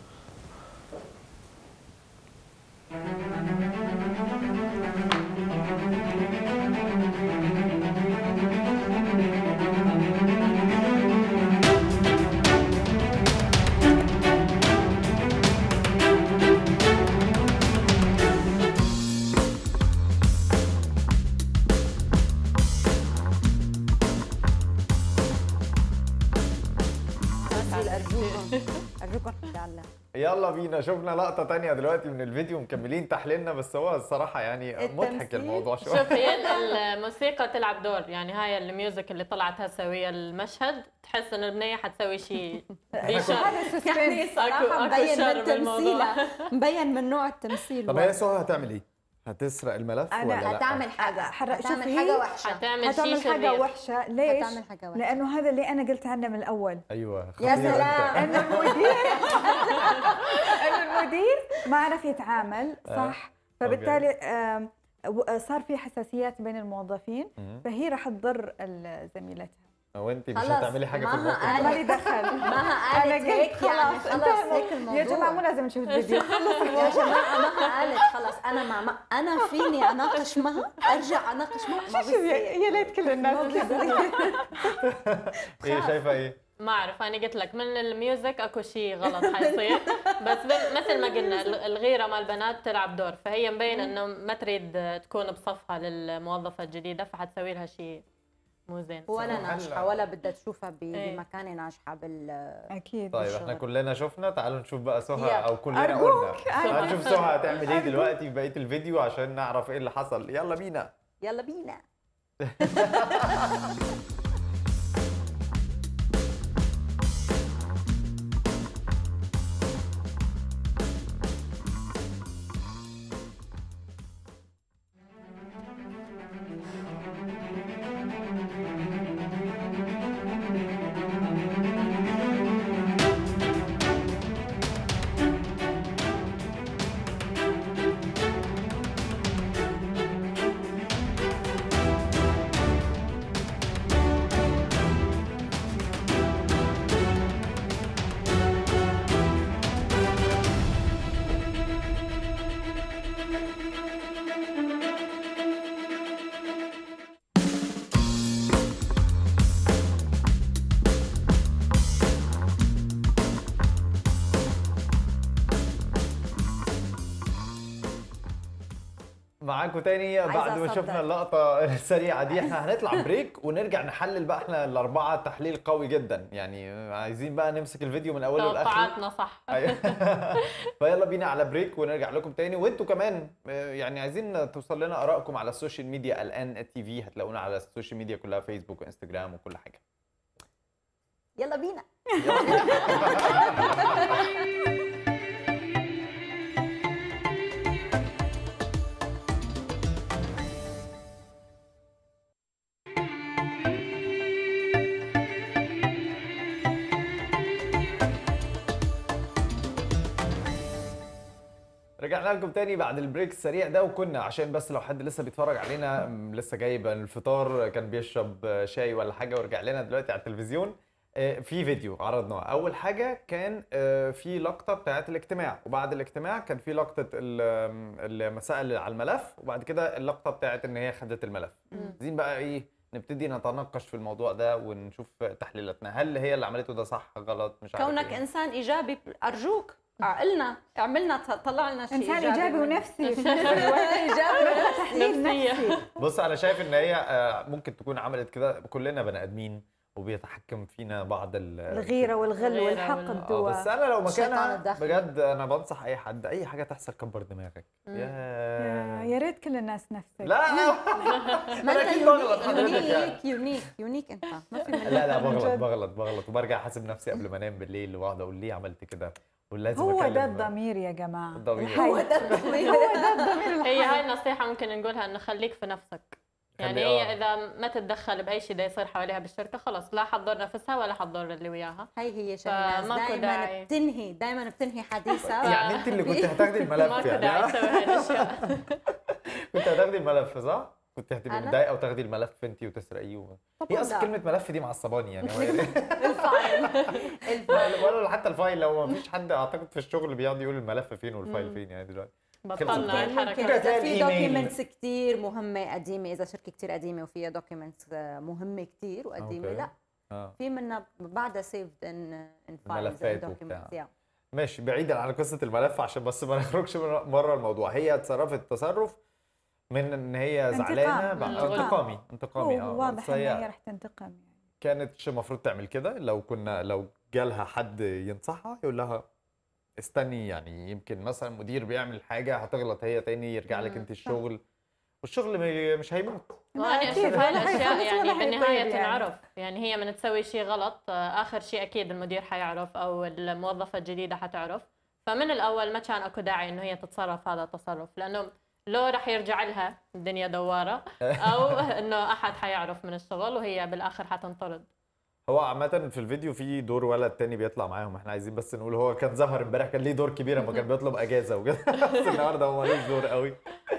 غسيل ارجوكم ارجوكم حتى على يلا بينا شفنا لقطه تانية دلوقتي من الفيديو مكملين تحليلنا بس هو الصراحه يعني مضحك التمثيل. الموضوع شويه شوف هي ال- الموسيقى تلعب دور يعني هاي الميوزك اللي طلعت هسه ويا المشهد تحس انه البنيه حتسوي شيء ذي شر هذا يعني سسبنس أكو- صراحه أكو مبين شر من بالموضوع. تمثيلها مبين من نوع التمثيل طب هي سهى هتعمل ايه؟ هتسرق الملف أنا ولا لا هتعمل حاجه حر- هتعمل شوفي، حاجه وحشه حتعمل هتعمل شيء حاجه شرير وحشه ليش؟ هتعمل حاجه وحشه لانه هذا اللي انا قلت عنه من الاول ايوه يا خطير سلام. أنت. انه المدير انه المدير ما عرف يتعامل صح فبالتالي آم، و- صار في حساسيات بين الموظفين مم. فهي رح تضر ال- زميلتها وانت مش خلاص، هتعملي حاجه في ما الموقف قالت. ده مالي دخل ما انا قالت هيك قلت يعني خلاص خلص انتهى هيك الموضوع. يا جماعه مو الموضوع لازم نشوف الفيديو يا جماعه ما قالت خلص انا مع ما انا فيني اناقش معها ارجع اناقش معها ما شوف يا بصير يا ليت كل الناس ما بصير. ايه شايفه ايه ما اعرف انا قلت لك من الميوزك اكو شيء غلط حيصير بس ب- مثل ما قلنا ال- الغيره مال البنات تلعب دور فهي مبين انه ما تريد تكون بصفها للموظفه الجديده فحتسوي لها شيء مو زين ولا هلا. ناجحه ولا بدها تشوفها ب- إيه. بمكان ناجحه بال اكيد طيب احنا بالشغل. كلنا شفنا تعالوا نشوف بقى سهى يلا. او كلنا أرجوك، قلنا أرجوك. تعالوا نشوف سهى هتعمل ايه دلوقتي في بقيه الفيديو عشان نعرف ايه اللي حصل يلا بينا يلا بينا معاكم تاني عايزة بعد ما أصدق. شفنا اللقطة السريعة دي احنا هنطلع بريك ونرجع نحلل بقى احنا الأربعة تحليل قوي جدا يعني عايزين بقى نمسك الفيديو من أوله لآخره توقعاتنا صح أيوة. فيلا بينا على بريك ونرجع لكم تاني وانتوا كمان آه، يعني عايزين توصل لنا ارائكم على السوشيال ميديا الان تي في هتلاقونا على السوشيال ميديا كلها فيسبوك وانستجرام وكل حاجه يلا بينا رجعنا لكم تاني بعد البريك السريع ده وكنا عشان بس لو حد لسه بيتفرج علينا م، لسه جايب الفطار كان بيشرب شاي ولا حاجه ورجع لنا دلوقتي على التلفزيون آه، في فيديو عرضناه اول حاجه كان آه، في لقطه بتاعت الاجتماع وبعد الاجتماع كان في لقطه ال- المسائل على الملف وبعد كده اللقطه بتاعت ان هي خدت الملف عايزين بقى ايه نبتدي نتناقش في الموضوع ده ونشوف تحليلاتنا هل هي اللي عملته ده صح غلط مش عارف كونك إيه. انسان ايجابي ارجوك عقلنا اعملنا طلع لنا شيء انسان ايجابي من- ونفسي في نفس الوقت ايجابي تحليل نفسي بص انا شايف ان هي آه، ممكن تكون عملت كده كلنا بني ادمين وبيتحكم فينا بعض ال- الغيره والغل الغيرة والحقد اه بس و... انا لو الشيطان مكانها الداخلي. بجد انا بنصح اي حد اي حاجه تحصل كبر دماغك يا يا يا ريت كل الناس نفسك لا ما انا انت اكيد بغلط يونيك حضرتك يعني يونيك يونيك يونيك انت ما في منك لا لا بغلط جد. بغلط بغلط وبرجع احاسب نفسي قبل ما انام بالليل واقعد اقول ليه عملت كده ولازم هو ده أكلم- الضمير يا جماعه الضمير. الحي. هو ده الضمير. هو ده الضمير هي الحي. هاي النصيحة ممكن نقولها انه خليك في نفسك يعني خلي- هي آه. اذا ما تتدخل باي شيء دا يصير حواليها بالشركة خلص لا حتضر نفسها ولا حتضر اللي وياها هي هي شهناز فماكو دائما داعي. بتنهي دائما بتنهي حديثها يعني انت اللي كنت هتاخدي الملف ماكو يعني داعي ها؟ تسوي هاي الاشياء كنت هتاخدي الملف صح؟ كنت هتبقي أنا؟ متضايقه وتاخدي الملف انت وتسرقيه و... هي طبعاً اصلا لا. كلمه ملف دي معصباني يعني هو يعني الفايل الفايل ولا حتى الفايل لو ما فيش حد اعتقد في الشغل بيقعد يقول الملف فين والفايل فين يعني دلوقتي بطلنا هاي ممكن الحركة كده اذا في الإيميل. دوكيومنتس كثير مهمه قديمه اذا شركه كثير قديمه وفيها دوكيومنتس مهمه كثير وقديمه أوكي. لا اه في منها بعدها سيفد ان ان ملفات فايلز وبتاع. ماشي بعيدا عن قصه الملف عشان بس ما نخرجش من بره الموضوع هي اتصرفت تصرف من ان هي انتقام. زعلانه بقى- انتقام. انتقامي انتقامي هو اه واضح بس ان هي هي رح تنتقم يعني كانتش المفروض تعمل كده لو كنا لو جالها حد ينصحها يقول لها استني يعني يمكن مثلا مدير بيعمل حاجه هتغلط هي تاني يرجع لك مم، انت الشغل والشغل م- مش هيموت وانا أكيد، اشوف هاي ولا الاشياء حيخلص يعني ولا بالنهايه حيطير يعني. تنعرف يعني هي من تسوي شيء غلط آه، اخر شيء اكيد المدير حيعرف او الموظفه الجديده حتعرف فمن الاول ما كان اكو داعي انه هي تتصرف هذا التصرف لانه لو رح يرجع لها الدنيا دواره او انه احد حيعرف من الشغل وهي بالاخر حتنطرد هو عامة في الفيديو في دور ولد تاني بيطلع معاهم احنا عايزين بس نقول هو كان ظهر امبارح كان ليه دور كبير لما كان بيطلب اجازة وكده بس النهارده هو مالوش دور قوي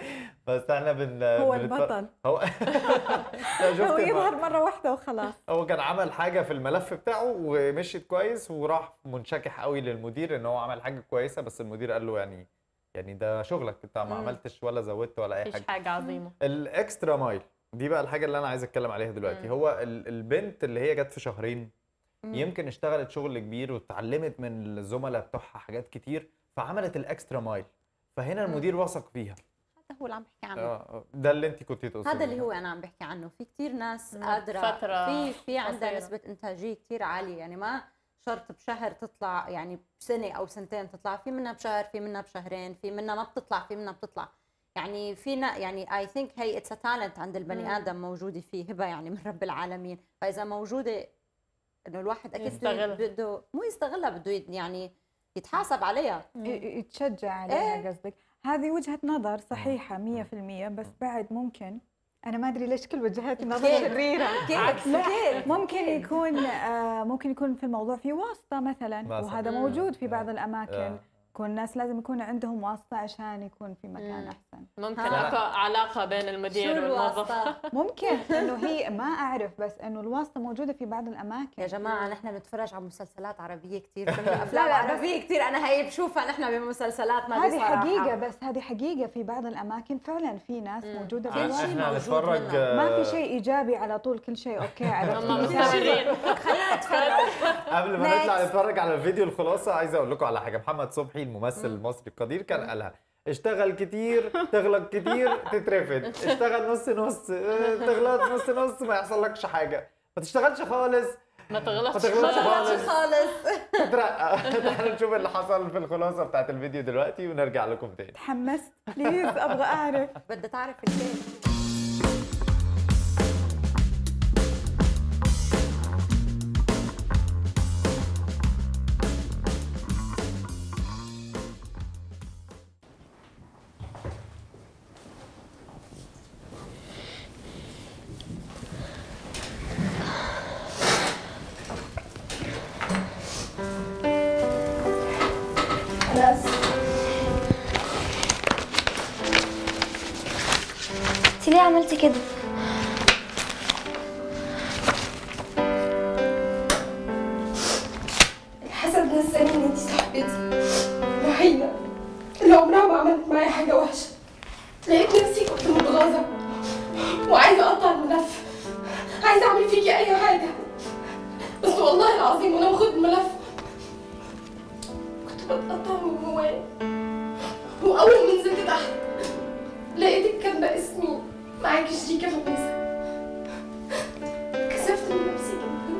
بس احنا بن هو بنتفرج- البطل هو لا، شفت هو الم- يظهر مره واحده وخلاص هو كان عمل حاجه في الملف بتاعه ومشيت كويس وراح منشكح قوي للمدير ان هو عمل حاجه كويسه بس المدير قال له يعني يعني ده شغلك انت ما مم. عملتش ولا زودت ولا اي مفيش حاجه حاجه عظيمه الاكسترا مايل دي بقى الحاجه اللي انا عايز اتكلم عليها دلوقتي مم. هو ال- البنت اللي هي جت في شهرين مم. يمكن اشتغلت شغل كبير واتعلمت من الزملاء بتوعها حاجات كتير فعملت الاكسترا مايل فهنا المدير وثق فيها هذا هو اللي عم بحكي عنه اه ده اللي انت كنت تقصدي هذا اللي هو انا عم بحكي عنه في كتير ناس مم. قادره فترة في في عندها قصيرة. نسبه انتاجيه كتير عاليه يعني ما شرط بشهر تطلع يعني بسنه او سنتين تطلع في منها بشهر في منها بشهرين في منها ما بتطلع في منها بتطلع يعني فينا يعني اي ثينك هي اتس تالنت عند البني مم. ادم موجوده فيه هبه يعني من رب العالمين فاذا موجوده انه الواحد اكيد بده يستغلها. بده مو يستغلها بده يت- يعني يتحاسب عليها ي- يتشجع عليها إيه. قصدك هذه وجهة نظر صحيحة 100% بس بعد ممكن أنا ما أدري ليش كل وجهات النظر كيف؟ شريرة كيف لا كيف ممكن يكون آه ممكن يكون في الموضوع في واسطة مثلا مثلاً. وهذا مم. موجود في آه. بعض الأماكن آه. يكون الناس لازم يكون عندهم واسطة عشان يكون في مكان مم. أحسن ممكن ها. اكو علاقه بين شو المدير والموظف الواسطه ممكن إنه هي ما أعرف بس إنه الواسطة موجودة في بعض الأماكن يا جماعة نحن بنتفرج على مسلسلات عربية كثير أفلام لا، لا، عربية كثير أنا هي بشوفها نحن بمسلسلات ما هذه حقيقة بس هذه حقيقة في بعض الأماكن فعلا في ناس مم. موجودة كل شيء بالواسطة احنا موجود هنتفرج منها. ما آه، في شيء إيجابي على طول كل شيء أوكي عرفتي هم مثلاً مستمرين خلينا نتفرج قبل ما نطلع Next. نتفرج على الفيديو الخلاصه عايز اقول لكم على حاجه محمد صبحي الممثل المصري القدير كان قالها اشتغل كتير تغلط كتير تترفد اشتغل نص نص اه، تغلط نص نص ما يحصلكش حاجه ما تشتغلش خالص ما تغلطش ما تغلطش خالص. خالص. خالص تترقى تعالوا نشوف اللي حصل في الخلاصه بتاعت الفيديو دلوقتي ونرجع لكم تاني تحمست بليز أبغى أعرف بدها تعرف الكيف انا اسف انت ليه عملتي كده الحسد نساني ان انت صاحبتي وحيدة اللي عمرها ما عملت معايا حاجة وحشة لقيت نفسي كنت متغاظة وعايزة اقطع الملف عايزة اعمل فيكي اي حاجة بس والله العظيم وانا باخد الملف كنت بتقطع من جوايا واول ما نزلت تحت لقيتك كاتبة اسمي معاكي شريكة في النساء كسفت من نفسي جدا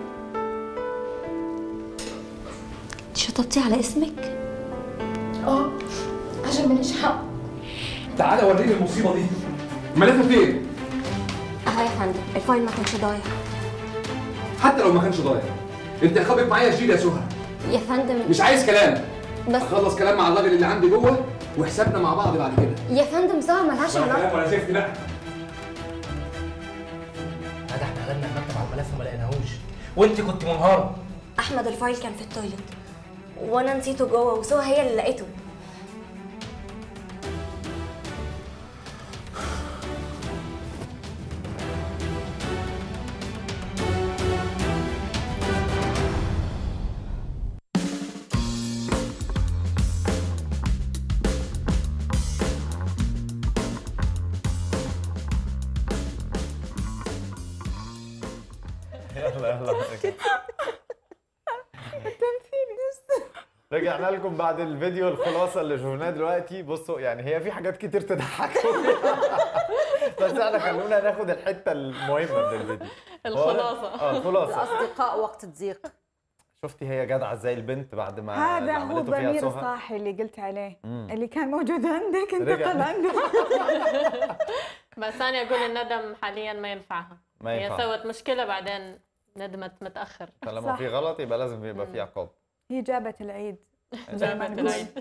شطبتي على اسمك اه عشان ماليش حق تعالى وريني المصيبه دي الملف فين؟ اه يا فندم الفايل ما كانش ضايع حتى لو ما كانش ضايع انت عقابك معايا شديد يا سهى يا فندم مش عايز كلام بس اخلص كلام مع الراجل اللي عندي جوه وحسابنا مع بعض بعد كده يا فندم سوا ملهاش ولا علاقة كلام ولا زفت لا ده احنا قلنا المكتب على الملف ما لقيناهوش وانت كنت منهاره أحمد الفايل كان في التويلت وأنا نسيته جوه وسوا هي اللي لقيته يلا يلا رجعنا لكم بعد الفيديو الخلاصه اللي شفناه دلوقتي بصوا يعني هي في حاجات كتير تضحكوا بس احنا خلونا ناخد الحته المهمه من الفيديو الخلاصه اه الخلاصه الأصدقاء وقت الضيق شفتي هي جدعه ازاي البنت بعد ما هذا اللي هو عملته فيها الضمير سهى؟ الصاحي اللي قلت عليه مم. اللي كان موجود عندك رجع. انتقل عنده بس انا اقول الندم حاليا ما ينفعها ما هي ينفع سوت مشكله بعدين ندمت متاخر فلما صح. في غلط يبقى لازم يبقى في عقاب هي جابت العيد زي ما جابت نقول. العيد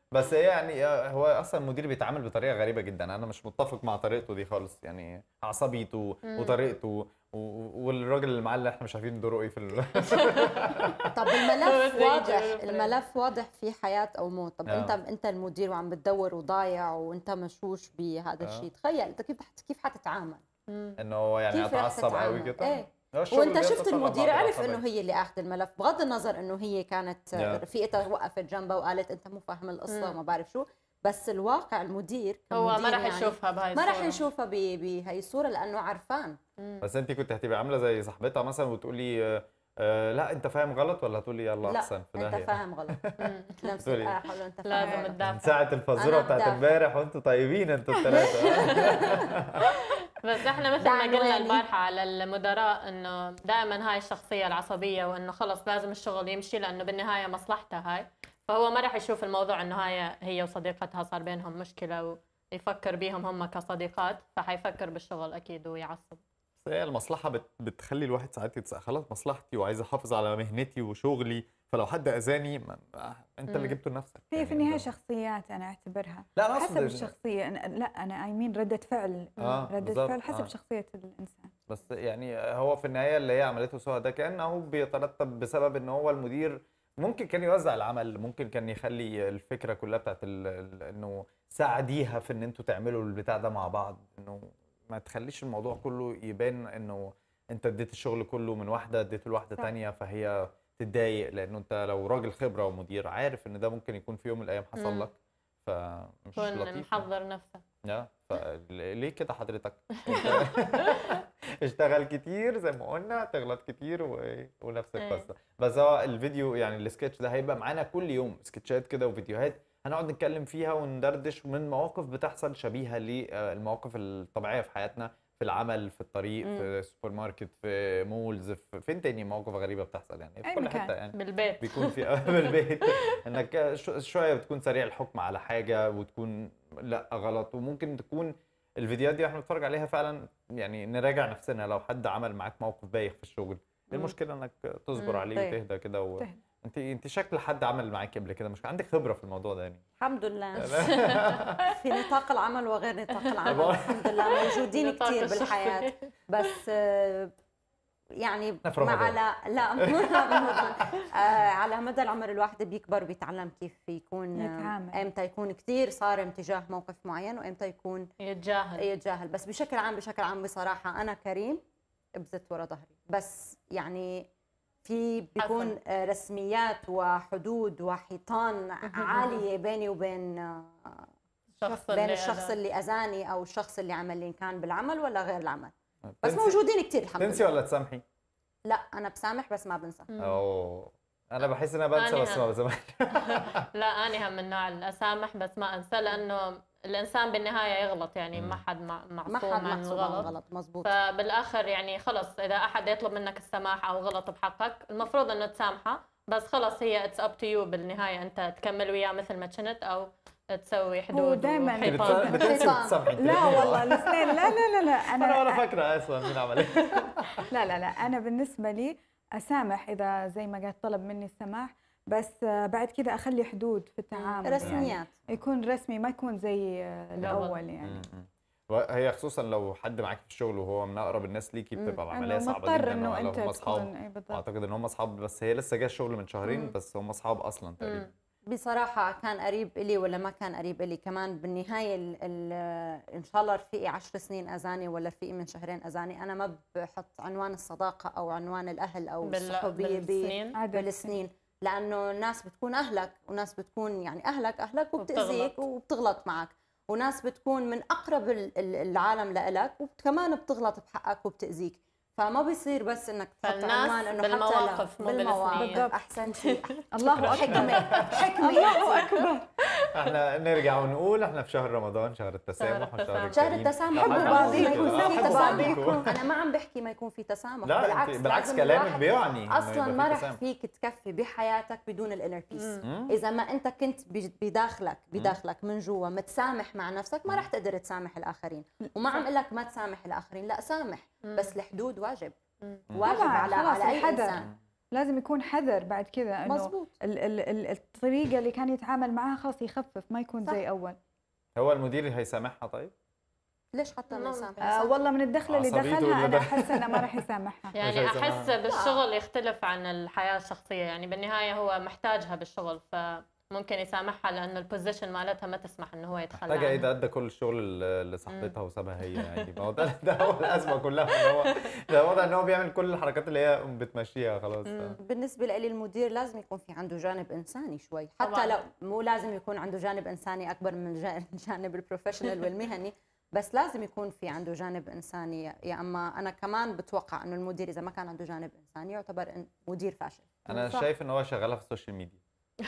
بس هي يعني هو اصلا المدير بيتعامل بطريقه غريبه جدا انا مش متفق مع طريقته دي خالص يعني عصبيته مم. وطريقته و- والراجل اللي معاه اللي احنا مش عارفين دوره ايه في ال... طب الملف بس واضح يجي- الملف واضح في حياه او موت طب آه. انت انت المدير وعم بتدور وضايع وانت مشوش بهذا آه. الشيء تخيل انت كيف كيف حتتعامل انه هو يعني كيف رح اتعصب قوي تتعامل؟ كده ايه هو الشغل وانت بياخد شفت طبعاً المدير بعض عرف العصبية. انه هي اللي اخذ الملف بغض النظر انه هي كانت Yeah. رفيقتها وقفت جنبها وقالت انت مو فاهم القصه مم. وما بعرف شو بس الواقع المدير هو ما كمدير راح يعني يشوفها بهاي ما راح الصورة. يشوفها ب- بهي الصوره لانه عرفان مم. بس انت كنت هتبقى عامله زي صاحبتها مثلا وتقولي آه، آه، لا انت فاهم غلط ولا هتقولي يلا لا احسن في انت داهيه فاهم غلط مم. نفس سوري. الآية حلو انت فاهم لازم غلط. من تدافع ساعه الفزوره أنا بتاعت بدافع. امبارح وانتوا طيبين انتوا الثلاثه بس احنا مثل ده ما قلنا عنواني. البارحه على المدراء انه دائما هاي الشخصيه العصبيه وانه خلص لازم الشغل يمشي لانه بالنهايه مصلحتها هاي فهو ما راح يشوف الموضوع انه هاي هي وصديقتها صار بينهم مشكله ويفكر بيهم هم كصديقات فحيفكر بالشغل اكيد ويعصب بس هي المصلحه بت... بتخلي الواحد ساعات يتسأل خلاص مصلحتي وعايز احافظ على مهنتي وشغلي فلو حد اذاني ما... آه، انت اللي مم. جبته لنفسك هي يعني في النهايه ده- شخصيات انا اعتبرها لا انا حسب اقصد الشخصيه أنا- لا انا اي مين رده فعل آه، رده بالظبط، فعل حسب آه. شخصيه الانسان بس يعني هو في النهايه اللي هي عملته سوا ده كانه بيترتب بسبب ان هو المدير ممكن كان يوزع العمل ممكن كان يخلي الفكره كلها بتاعت ال... ال- انه ساعديها في ان انتوا تعملوا البتاع ده مع بعض انه ما تخليش الموضوع كله يبان انه انت اديت الشغل كله من واحده اديته لواحده صح. تانية فهي تتضايق لانه انت لو راجل خبره ومدير عارف ان ده ممكن يكون في يوم من الايام حصل مم. لك فمش كون لطيف محضر نفسك يا فليه كده حضرتك اشتغل كتير زي ما قلنا تغلط كتير و... ونفس ايه. القصه بس هو الفيديو يعني السكتش ده هيبقى معانا كل يوم سكتشات كده وفيديوهات هنقعد نتكلم فيها وندردش من مواقف بتحصل شبيهه للمواقف الطبيعيه في حياتنا في العمل في الطريق مم. في سوبر ماركت في مولز في فين تاني مواقف غريبه بتحصل يعني في أي كل مكان. حته يعني بالبيت بيكون في بالبيت انك شو- شويه بتكون سريع الحكم على حاجه وتكون لا غلط وممكن تكون الفيديوهات دي واحنا بنتفرج عليها فعلا يعني نراجع نفسنا لو حد عمل معاك موقف بايخ في الشغل ايه مم. المشكله انك تصبر مم. عليه طيب. وتهدى كده و... تهدى. انت انت شكل حد عمل معاك قبل كده مش عندك خبره في الموضوع ده يعني الحمد لله في نطاق العمل وغير نطاق العمل طبعاً. الحمد لله موجودين نطاق كثير الشخصي. بالحياه بس آه، يعني في مع رمضان. لا لا مو رمضان. آه، على مدى العمر الواحد بيكبر وبيتعلم كيف يكون آه، يتعامل. امتى يكون كثير صارم تجاه موقف معين وامتى يكون يتجاهل يتجاهل بس بشكل عام بشكل عام بصراحه انا كريم ابزت ورا ظهري بس يعني في بيكون آه، رسميات وحدود وحيطان عاليه بيني وبين آه، الشخص بين اللي الشخص أذى. اللي اذاني او الشخص اللي عمل لي إن كان بالعمل ولا غير العمل بس تنسي- موجودين كثير الحمد تنسي لله ولا تسامحي؟ لا انا بسامح بس ما بنسى مم. او انا بحس ان انا بنسى أنا بس ما هم. بسامحش لا أنا هم من نوع الأسامح بس ما أنسى لأنه الإنسان بالنهاية يغلط يعني ما حد مع- ما معصوم حد عن محسوب عن الغلط غلط مزبوط فبالاخر يعني خلص اذا احد يطلب منك السماح او غلط بحقك المفروض انه تسامحه بس خلص هي اتس اب تو يو بالنهايه انت تكمل وياه مثل ما كنت او تسوي حدود دايماً وحيطان. بتنسي وتسامحي أنت لا الاتنين. والله الاثنين لا لا لا لا انا ولا انا فاكره اصلا مين عمل ايه لا لا لا انا بالنسبه لي اسامح اذا زي ما قالت طلب مني السماح بس آه، بعد كذا اخلي حدود في التعامل يعني رسميات يكون رسمي ما يكون زي آه، الاول يعني هي خصوصا لو حد معاك في الشغل وهو من اقرب الناس ليكي بتبقى العمليه انه صعبه مضطر جدا انه ولا انت هم اصحاب تكون اي بالضبط اعتقد ان هم اصحاب بس هي لسه جايه الشغل من شهرين مم. بس هم اصحاب اصلا تقريبا مم. بصراحة كان قريب إلي ولا ما كان قريب إلي كمان بالنهاية ال ال إن شاء الله رفيقي عشر سنين أذاني ولا رفيقي من شهرين أذاني أنا ما بحط عنوان الصداقة أو عنوان الأهل أو بال- الصحوبية ب- بالسنين عادة بالسنين لأنه ناس بتكون أهلك وناس بتكون يعني أهلك أهلك وبتغلط. وبتأذيك وبتغلط معك وناس بتكون من أقرب ال- ال- العالم لإلك وكمان بتغلط بحقك وبتأذيك فما بيصير بس انك تحط فالناس عنوان انه حتى لا- بالمواقف مو بالمواقف بالسنين. بالضبط. احسنتي الله حكمه اكبر حكمه الله اكبر احنا نرجع ونقول احنا في شهر رمضان شهر التسامح شهر وشهر التسامح. شهر الكريم. التسامح لو حبوا حد بعضيكم عنده يكون في مشكلة، تسامح بعضيكم. انا ما عم بحكي ما يكون في تسامح لا بالعكس انت بالعكس لازم كلامك الواحد بيعني إنه اصلا يبقى ما في رح تسامح. فيك تكفي بحياتك بدون الانر بيس مم. اذا ما انت كنت ب- بداخلك بداخلك من جوا متسامح مع نفسك ما رح تقدر تسامح الاخرين وما عم اقول لك ما تسامح الاخرين لا سامح بس الحدود واجب واجب طبعاً، على خلاص على اي الحذر. انسان لازم يكون حذر بعد كذا انه مزبوط ال- ال- ال- الطريقه اللي كان يتعامل معها خلاص يخفف ما يكون صح. زي اول هو المدير هيسامحها طيب ليش حتى ما ممكن. يسامح آه والله من الدخله اللي عصبيته دخلها انا ولا- احس انه ما راح يسامحها يعني مش هيسمعها. احس بالشغل يختلف عن الحياه الشخصيه يعني بالنهايه هو محتاجها بالشغل فممكن يسامحها لانه البوزيشن مالتها ما تسمح انه هو يتخلى محتاجه ايه عنها ده ادى كل الشغل اللي صاحبتها وسابها هي يعني ما هو ده, ده هو الازمه كلها ان هو ده واضح ان هو بيعمل كل الحركات اللي هي بتمشيها خلاص بالنسبة لي المدير لازم يكون في عنده جانب إنساني شوي حتى طبعاً. لو مو لازم يكون عنده جانب إنساني أكبر من الجا- الجانب البروفيشنال والمهني بس لازم يكون في عنده جانب إنساني يا أما أنا كمان بتوقع إنه المدير إذا ما كان عنده جانب إنساني يعتبر إن- مدير فاشل انا صح. شايف ان هو شغالها في السوشيال ميديا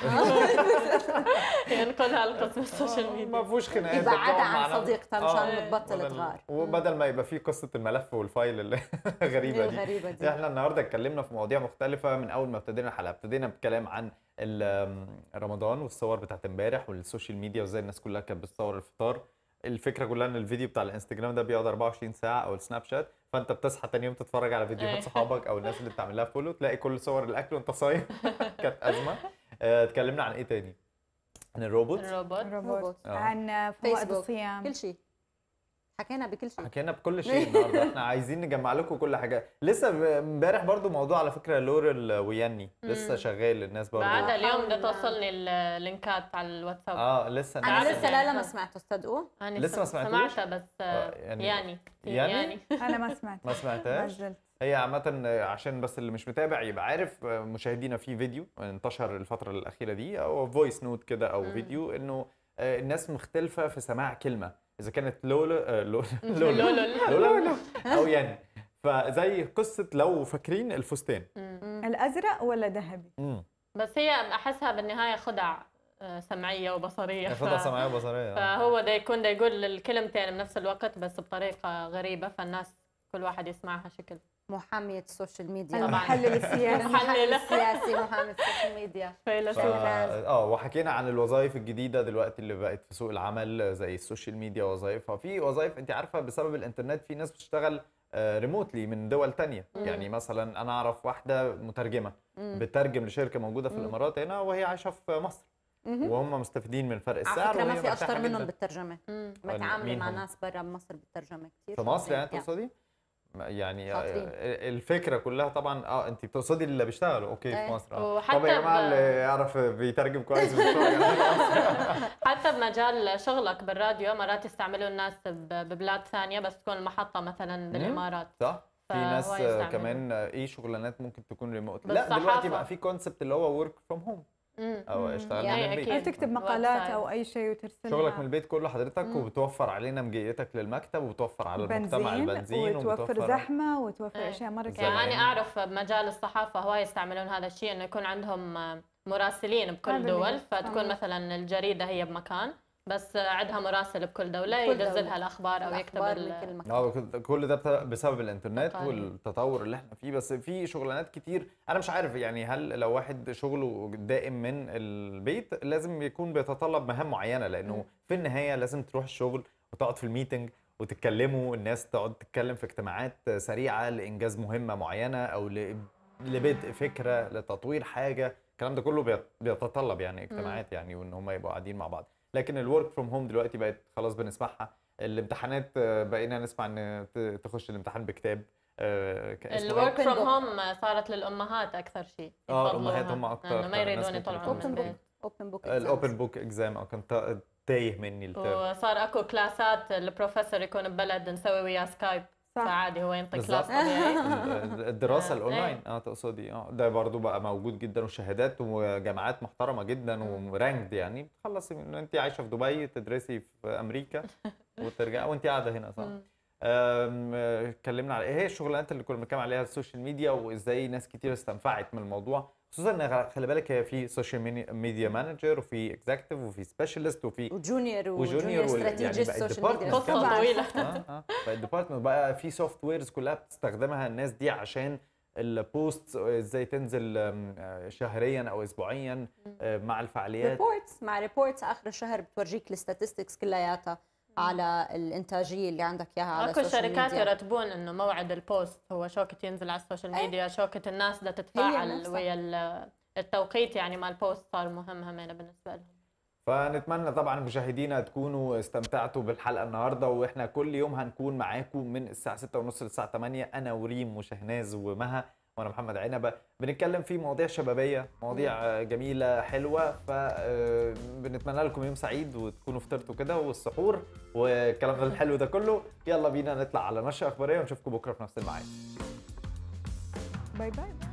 ينقلها لقسم السوشيال ما ميديا فيهوش خناقات يبعدها بتقعد عن مع نفس- صديقتها آه. مشان تبطل بدل- تغار وبدل ما يبقى في قصه الملف والفايل اللي غريبه دي الغريبة دي احنا النهارده اتكلمنا في مواضيع مختلفه من اول ما ابتدينا الحلقه ابتدينا بكلام عن ال- آم، رمضان والصور بتاعت امبارح والسوشيال ميديا وازاي الناس كلها كانت بتصور الفطار الفكره كلها ان الفيديو بتاع الانستجرام ده بيقعد 24 ساعه او السناب شات فانت بتصحى تاني يوم تتفرج على فيديوهات أي. صحابك او الناس اللي بتعمل لها فولو تلاقي كل صور الاكل وانت صايم كانت ازمه آه، اتكلمنا عن ايه تاني عن الروبوت الروبوت روبوت آه. عن فوائد فيسبوك. الصيام كل شيء حكينا بكل شيء حكينا بكل شيء النهارده احنا عايزين نجمع لكم كل حاجه لسه ب- امبارح برضو موضوع على فكره لورل وياني لسه مم. شغال الناس برضو بعد اليوم بدها حاولنا. توصلني اللينكات على الواتساب اه لسه أنا عارف الناس- لسه لا لا ما يعني. سمعته استدقوا أنا لسه ما سم- سمعتوش؟ سمعتها بس آه، آه، يعني- يعني يعني؟ يعني انا ما سمعت ما ما سمعتهاش زلت هي عامة عشان بس اللي مش متابع يبقى عارف آه، مشاهدينا في فيديو انتشر الفترة الأخيرة دي أو فويس نوت كده أو مم. فيديو إنه آه، الناس مختلفة في سماع كلمة إذا كانت لولا آه، لولا لولا لولو لولا أو يعني فزي قصة لو فاكرين الفستان مم. الازرق ولا ذهبي امم بس هي احسها بالنهايه خدع آه، سمعيه وبصريه ف- خدها سمعية وبصرية آه. فهو ده يكون ده يقول الكلمتين بنفس الوقت بس بطريقه غريبه فالناس كل واحد يسمعها شكل محامية السوشيال ميديا المحلل السياسي محلل. السياسي محامي السوشيال ميديا ف- فيلسوف اه وحكينا عن الوظائف الجديده دلوقتي اللي بقت في سوق العمل زي السوشيال ميديا وظائفها في وظائف انت عارفه بسبب الانترنت في ناس بتشتغل ريموتلي من دول تانية مم. يعني مثلا انا اعرف واحده مترجمه مم. بتترجم لشركه موجوده في مم. الامارات هنا وهي عايشه في مصر مهم. وهم مستفيدين من فرق السعر على فكرة ما وهي في مرتاحة أشطر منهم جداً. بالترجمة مم. متعاملة مين مع هم؟ ناس برا مصر بالترجمة كثير في مصر يعني شاطرين. تقصدي يعني آه، شاطرين. الفكره كلها طبعا اه انت بتقصدي اللي بيشتغلوا اوكي في إيه. مصر اه وحتى طب يا جماعه ب- اللي يعرف بيترجم كويس بيتفرج على مصر. حتى بمجال شغلك بالراديو مرات يستعملوا الناس ب- ببلاد ثانيه بس تكون المحطه مثلا بالامارات صح في فهو ناس آه، يستعمل. كمان آه، ايه شغلانات ممكن تكون ريموت لا بالصحافة. دلوقتي بقى في كونسبت اللي هو ورك فروم هوم مم. او مم. اشتغل يعني من البيت أكيد. تكتب الويب مقالات سايت. او اي شيء وترسلها شغلك من البيت كله حضرتك مم. وبتوفر علينا مجيتك للمكتب وبتوفر على المجتمع بنزين البنزين وتوفر زحمه وتوفر إيه. اشياء مره زي كثير يعني زمان. أنا أعرف بمجال الصحافة هواي يستعملون هذا الشيء إنه يكون عندهم آه، مراسلين بكل هذا دول اللي- فتكون آه. مثلا الجريدة هي بمكان بس آه، عندها مراسل بكل دولة بكل ينزلها دولة. الأخبار أو يكتب الأخبار ال- من كل مكان اه كل ده بت- بسبب الانترنت تقارير. والتطور اللي احنا فيه بس في شغلانات كتير انا مش عارف يعني هل لو واحد شغله دائم من البيت لازم يكون بيتطلب مهام معينه لانه في النهايه لازم تروح الشغل وتقعد في الميتنج وتتكلموا الناس تقعد تتكلم في اجتماعات سريعه لانجاز مهمه معينه او ل- لبدء فكره لتطوير حاجه الكلام ده كله بيت- بيتطلب يعني اجتماعات يعني وان هم يبقوا قاعدين مع بعض لكن الورك فروم هوم دلوقتي بقت خلاص بنسمعها الامتحانات آه، بقينا نسمع ان ت- تخش الامتحان بكتاب آه، ك- اسمه إيه؟ الورك فروم هوم صارت للأمهات أكثر شيء اه يفضلوها. الامهات هم اكتر لأنه ما الناس يريدون ممكن يطلعوا يكونوا من اوبن البيت بوك اوبن بوك الاوبن بوك اكزام او كان تا- تايه مني الترم وصار اكو كلاسات البروفيسور يكون ببلد نسوي وياه سكايب صح. فعادي هو ينطي بالظبط. كلاس طبيعي ال- الدراسه آه، الاونلاين اه تقصدي اه ده برضو بقى موجود جدا وشهادات وجامعات محترمه جدا ورانكد يعني بتخلصي من انت عايشه في دبي تدرسي في امريكا وترجعي وانت قاعده هنا صح مم. أم، آه، اتكلمنا على ايه هي الشغلانات اللي كنا بنتكلم عليها على السوشيال ميديا وازاي ناس كتير استنفعت من الموضوع خصوصا ان خلي بالك هي في سوشيال ميديا مانجر وفي اكزكتيف وفي سبيشالست وفي وجونيور وجونيور وجونيور وال- يعني استراتيجيست بقت سوشيال ميديا department قصة طبعاً. طويلة اه اه فالديبارتمنت بقى في سوفت ويرز كلها بتستخدمها الناس دي عشان البوست ازاي تنزل أم، آه، شهريا او اسبوعيا آه، مع الفعاليات ريبورتس مع ريبورتس اخر الشهر بتورجيك الستاتستكس كلياتها على الانتاجيه اللي عندك اياها على اكو السوشيال شركات ميديا يرتبون انه موعد البوست هو شوكة ينزل على السوشيال إيه. ميديا شوكة الناس بدها تتفاعل نفسها. ويا ال- التوقيت يعني مال البوست صار مهم همينه بالنسبه لهم فنتمنى طبعا مشاهدينا تكونوا استمتعتوا بالحلقه النهارده واحنا كل يوم هنكون معاكم من الساعه 6:30 للساعه 8 انا وريم وشهناز ومها وانا محمد عنبه بنتكلم في مواضيع شبابيه مواضيع آه، جميله حلوه فبنتمنى لكم يوم سعيد وتكونوا فطرتوا كده والسحور والكلام الحلو ده كله يلا بينا نطلع على نشره اخباريه ونشوفكم بكره في نفس الميعاد باي باي